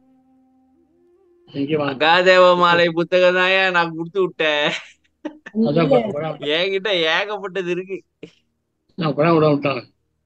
இங்கே வாங்க மகாதேவ மாலை புத்தகம் தான் நான் கொடுத்து விட்டேன் அதான் இல்ல ப- படம் என்கிட்ட ஏகப்பட்டது இருக்கு நான் படம் விட விட்டாங்க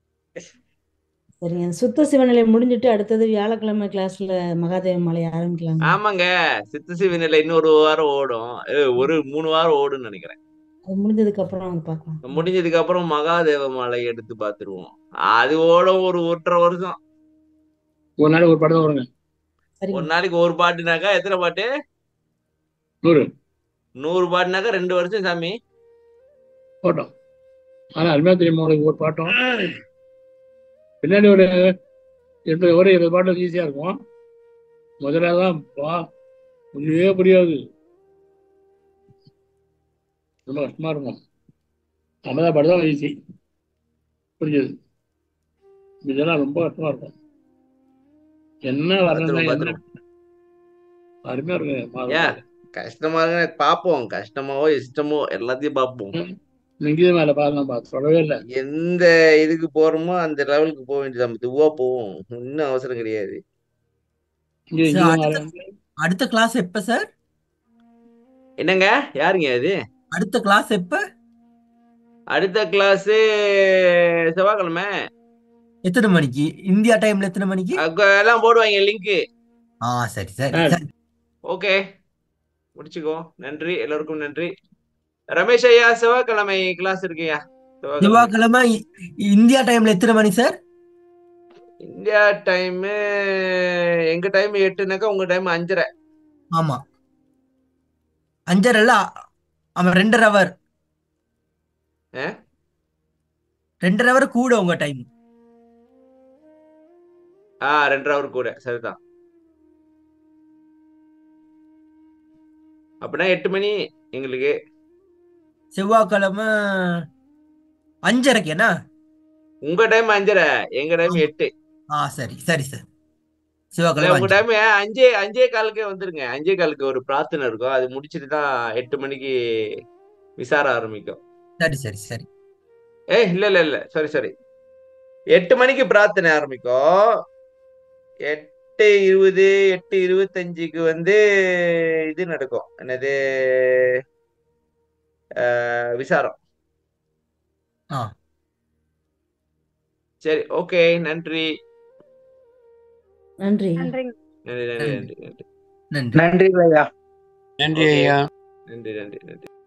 சரிங்க சுத்த சிவநிலை முடிஞ்சிட்டு அடுத்தது வியாழக்கிழமை கிளாஸ்ல மகாதேவ மலை ஆரம்பிக்கலாங்க ஆமாங்க சித்து சிவனில இன்னொரு வாரம் ஓடும் ஏ, ஒரு மூணு வாரம் ஓடும்னு நினைக்கிறேன் அது முடிஞ்சதுக்கு அப்புறம் வந்து பார்க்கலாம் முடிஞ்சதுக்கு அப்புறம் மகாதேவ மாலை எடுத்து பார்த்துருவோம் அது ஓடும் ஒரு ஒன்றரை வருஷம் ஒரு நாளைக்கு ஒரு படம் வருங்க ஒரு சரிங்க நாளைக்கு ஒரு பாட்டுனாக்கா எத்தனை பாட்டு நூறு நூறு பாட்டுனாக்கா ரெண்டு வருஷம் சாமி போட்டோம் ஆனா அருமையா தெரியுமா உங்களுக்கு ஒரு பாட்டும் பின்னாடி ஒரு எண்பது ஒரு இருபது பாட்டு ஈஸியா இருக்கும் முதல்ல தான் பா புரியவே புரியாது ரொம்ப கஷ்டமா இருக்கும் ஐம்பதா பாட்டு தான் ஈஸி புரிஞ்சது இதெல்லாம் ரொம்ப கஷ்டமா இருக்கும் என்ன வரணும் பாத்துருவோம் என்ன பாத்துருவோம் அருமையா இருக்கு மாதம் ஏன் கஷ்டமா இருக்கு பாப்போம் கஷ்டமாவோ இஷ்டமோ எல்லாத்தையும் பார்ப்போம் இங்கேயும் மேல பாருங்க பார்த்து சொல்லவே இல்லை எந்த இதுக்கு போறோமோ அந்த லெவலுக்கு போக வேண்டியது நம்ம இதுவா போவோம் இன்னும் அவசரம் கிடையாது இங்கே சார் இங்கேயும் அடுத்த மேல வந்து அடுத்த கிளாஸ் எப்ப சார் என்னங்க யாருங்க அது அடுத்த கிளாஸ் எப்ப அடுத்த கிளாஸ் செவ்வாய்க்கிழமை எத்தனை மணிக்கு இந்தியா டைம்ல எத்தனை மணிக்கு அங்க எல்லாம் போடுவாங்க லிங்க் ஆ சரி சரி ஆ, சரி ஓகே முடிச்சுக்கோ நன்றி எல்லோருக்கும் நன்றி ரமேஷ் ஐயா செவ்வாய்க்கிழமை கிளாஸ் இருக்குயா செவ்வாய்க்கிழமை செவ்வாய்க்கிழமை இ- இந்தியா டைம்ல எத்தனை மணி சார் இந்தியா டைம் எங்க டைம் எட்டுனாக்கா உங்க டைம் அஞ்சரை ஆமா அஞ்சரை இல்ல அவன் ரெண்டரை ஹவர் ஆ? ரெண்டரை ஹவர் கூட உங்க டைம் ஆ ரெண்டரை ஹவர் கூட சரிதான் அப்படின்னா எட்டு மணி எங்களுக்கு செவ்வாய்க்கிழமை அஞ்சரைக்கு என்ன உங்க டைம் அஞ்சரை எங்க டைம் ஆமா எட்டு ஆ சரி சரி சார் சிவகலை இல்ல, உங்க வாஞ்சி டைம் அஞ்சே அஞ்சே காலுக்கே வந்துருங்க அஞ்சே காலுக்கு ஒரு பிரார்த்தனை இருக்கும் அது முடிச்சிட்டு தான் எட்டு மணிக்கு விசார ஆரம்பிக்கும் சரி சரி சரி ஏ இல்ல இல்ல இல்ல சாரி சாரி எட்டு மணிக்கு பிரார்த்தனை ஆரம்பிக்கும் எட்டு இருபது எட்டு இருபத்தஞ்சுக்கு வந்து இது நடக்கும் என்னது அஹ், விசாரம் ஆ சரி ஓகே நன்றி நன்றி நன்றிங்க நன்றி நன்றி நன்றி நன்றி நன்றி நன்றி நன்றி ஐயா நன்றி ஓகே ஐயா நன்றி நன்றி நன்றி